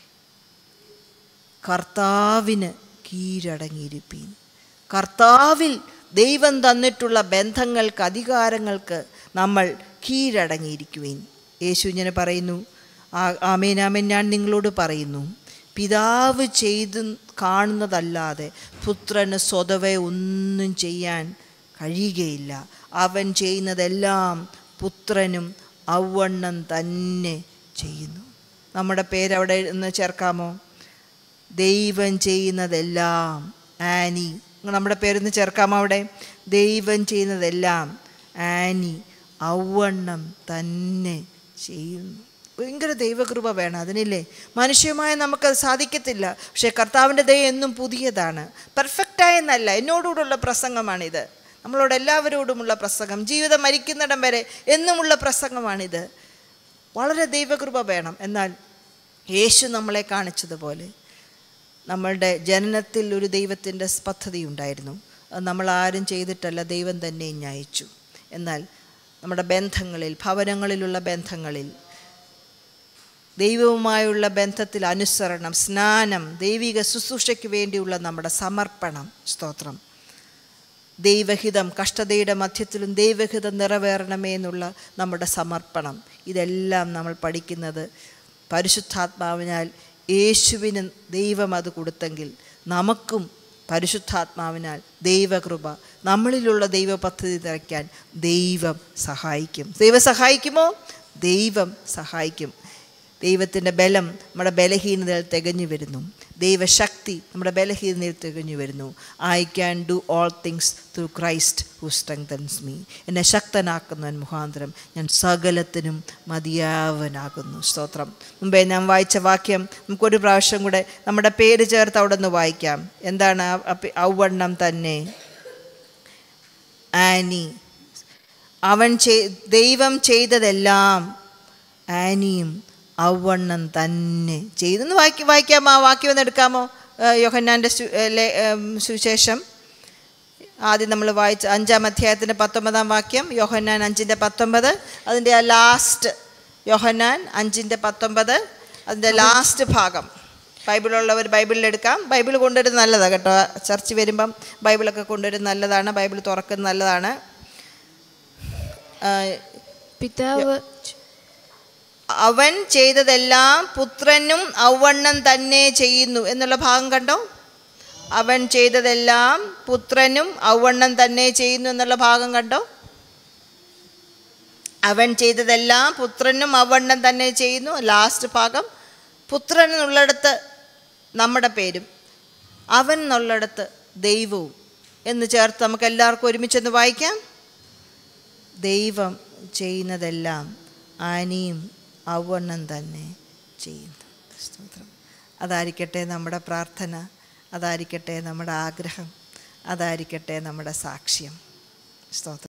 കർത്താവിന് കീഴടങ്ങിയിരിപ്പീൻ കർത്താവിൽ ദൈവം തന്നിട്ടുള്ള ബന്ധങ്ങൾക്ക് അധികാരങ്ങൾക്ക് നമ്മൾ കീഴടങ്ങിയിരിക്കുവേൻ യേശു ഇങ്ങനെ പറയുന്നു ആ- ആമേൻ ആമേൻ ഞാൻ നിങ്ങളോട് പറയുന്നു പിതാവ് ചെയ്ത് കാണുന്നതല്ലാതെ പുത്രന് സ്വതവേ ഒന്നും ചെയ്യാൻ കഴിയുകയില്ല അവൻ ചെയ്യുന്നതെല്ലാം പുത്രനും ഔവണ്ണം തന്നെ ചെയ്യുന്നു നമ്മുടെ പേരവിടെ ഒന്ന് ചേർക്കാമോ ദൈവം ചെയ്യുന്നതെല്ലാം ആനി നമ്മുടെ പേരൊന്ന് ചേർക്കാമോ അവിടെ ദൈവം ചെയ്യുന്നതെല്ലാം ആനി ഔവണ്ണം തന്നെ ചെയ്യുന്നു ഭയങ്കര ദൈവകൃപ വേണം അതിനില്ലേ മനുഷ്യമായ നമുക്കത് സാധിക്കത്തില്ല പക്ഷേ കർത്താവിൻ്റെ ദയ എന്നും പുതിയതാണ് പെർഫെക്റ്റായെന്നല്ല എന്നോടുകൂടുള്ള പ്രസംഗമാണിത് നമ്മളോട് എല്ലാവരോടുമുള്ള പ്രസംഗം ജീവിതം മരിക്കുന്നിടം വരെ എന്നുമുള്ള പ്രസംഗമാണിത് വളരെ ദൈവകൃപ വേണം എന്നാൽ യേശു നമ്മളെ കാണിച്ചതുപോലെ നമ്മളുടെ ജനനത്തിൽ ഒരു ദൈവത്തിൻ്റെ പദ്ധതി ഉണ്ടായിരുന്നു അത് നമ്മൾ ആരും ചെയ്തിട്ടല്ല ദൈവം തന്നെ അയച്ചു എന്നാൽ നമ്മുടെ ബന്ധങ്ങളിൽ ഭവനങ്ങളിലുള്ള ബന്ധങ്ങളിൽ ദൈവവുമായുള്ള ബന്ധത്തിൽ അനുസരണം സ്നാനം ദൈവിക ശുശ്രൂഷയ്ക്ക് വേണ്ടിയുള്ള നമ്മുടെ സമർപ്പണം സ്തോത്രം ദൈവഹിതം കഷ്ടതയുടെ മധ്യത്തിലും ദൈവഹിതം നിറവേറണമേ എന്നുള്ള നമ്മുടെ സമർപ്പണം ഇതെല്ലാം നമ്മൾ പഠിക്കുന്നത് പരിശുദ്ധാത്മാവിനാൽ യേശുവിന് ദൈവം അത് കൊടുത്തെങ്കിൽ നമുക്കും പരിശുദ്ധാത്മാവിനാൽ ദൈവകൃപ നമ്മളിലുള്ള ദൈവ പദ്ധതി നിറയ്ക്കാൻ ദൈവം സഹായിക്കും ദൈവം സഹായിക്കുമോ ദൈവം സഹായിക്കും ദൈവത്തിൻ്റെ ബലം നമ്മുടെ ബലഹീനതയിൽ തികഞ്ഞു വരുന്നു ദൈവശക്തി നമ്മുടെ ബലഹീനതയിൽ തികഞ്ഞു വരുന്നു I can do all things through Christ who strengthens me എന്നെ ശക്തനാക്കുന്നവൻ മുഖാന്തരം ഞാൻ സകലത്തിനും മതിയാവനാകുന്നു സ്തോത്രം മുമ്പേ ഞാൻ വായിച്ച വാക്യം നമുക്കൊരു പ്രാവശ്യം കൂടെ നമ്മുടെ പേര് ചേർത്ത് അവിടെ നിന്ന് വായിക്കാം എന്താണ് ആ- ആ പേ- ഔവണ്ണം തന്നെ ആനി അവൻ ചെയ് ദൈവം ചെയ്തതെല്ലാം ആനിയും ഔവണ്ണം തന്നെ ചെയ്തെന്ന് വായിക്ക വായിക്കാമോ ആ വാക്യം ഒന്ന് എടുക്കാമോ ഏഹ് യോഹന്നാൻ്റെ സു ഏഹ് ലേ- ഏം സുവിശേഷം ആദ്യം നമ്മൾ വായിച്ച അഞ്ചാം അധ്യായത്തിൻ്റെ പത്തൊമ്പതാം വാക്യം യോഹന്നാൻ അഞ്ചിൻ്റെ പത്തൊമ്പത് അതിൻ്റെ ആ ലാസ്റ്റ് യോഹന്നാൻ അഞ്ചിൻ്റെ പത്തൊമ്പത് അതിൻ്റെ ലാസ്റ്റ് ഭാഗം ബൈബിളുള്ളവർ ബൈബിളിലെടുക്കാം ബൈബിൾ കൊണ്ടുവരുന്നത് നല്ലതാണ് കേട്ടോ ചർച്ച് വരുമ്പം ബൈബിളൊക്കെ കൊണ്ടുവരുന്നത് നല്ലതാണ് ബൈബിൾ തുറക്കുന്നത് നല്ലതാണ് ആ, പിതാവ് അവൻ ചെയ്തതെല്ലാം പുത്രനും ഔവണ്ണം തന്നെ ചെയ്യുന്നു എന്നുള്ള ഭാഗം കണ്ടോ അവൻ ചെയ്തതെല്ലാം പുത്രനും ഔവണ്ണം തന്നെ ചെയ്യുന്നു എന്നുള്ള ഭാഗം കണ്ടോ അവൻ ചെയ്തതെല്ലാം പുത്രനും ഔവണ്ണം തന്നെ ചെയ്യുന്നു ലാസ്റ്റ് ഭാഗം പുത്രൻ എന്നുള്ളിടത്ത് നമ്മുടെ പേരും അവൻ എന്നുള്ളിടത്ത് ദൈവവും എന്ന് ചേർത്ത് നമുക്ക് എല്ലാവർക്കും ഒരുമിച്ചൊന്ന് വായിക്കാം ദൈവം ചെയ്യുന്നതെല്ലാം ആനിയും ഔവണ്ണം തന്നെ ചെയ്യുന്നു സ്തോത്രം അതായിരിക്കട്ടെ നമ്മുടെ പ്രാർത്ഥന അതായിരിക്കട്ടെ നമ്മുടെ ആഗ്രഹം അതായിരിക്കട്ടെ നമ്മുടെ സാക്ഷ്യം സ്തോത്രം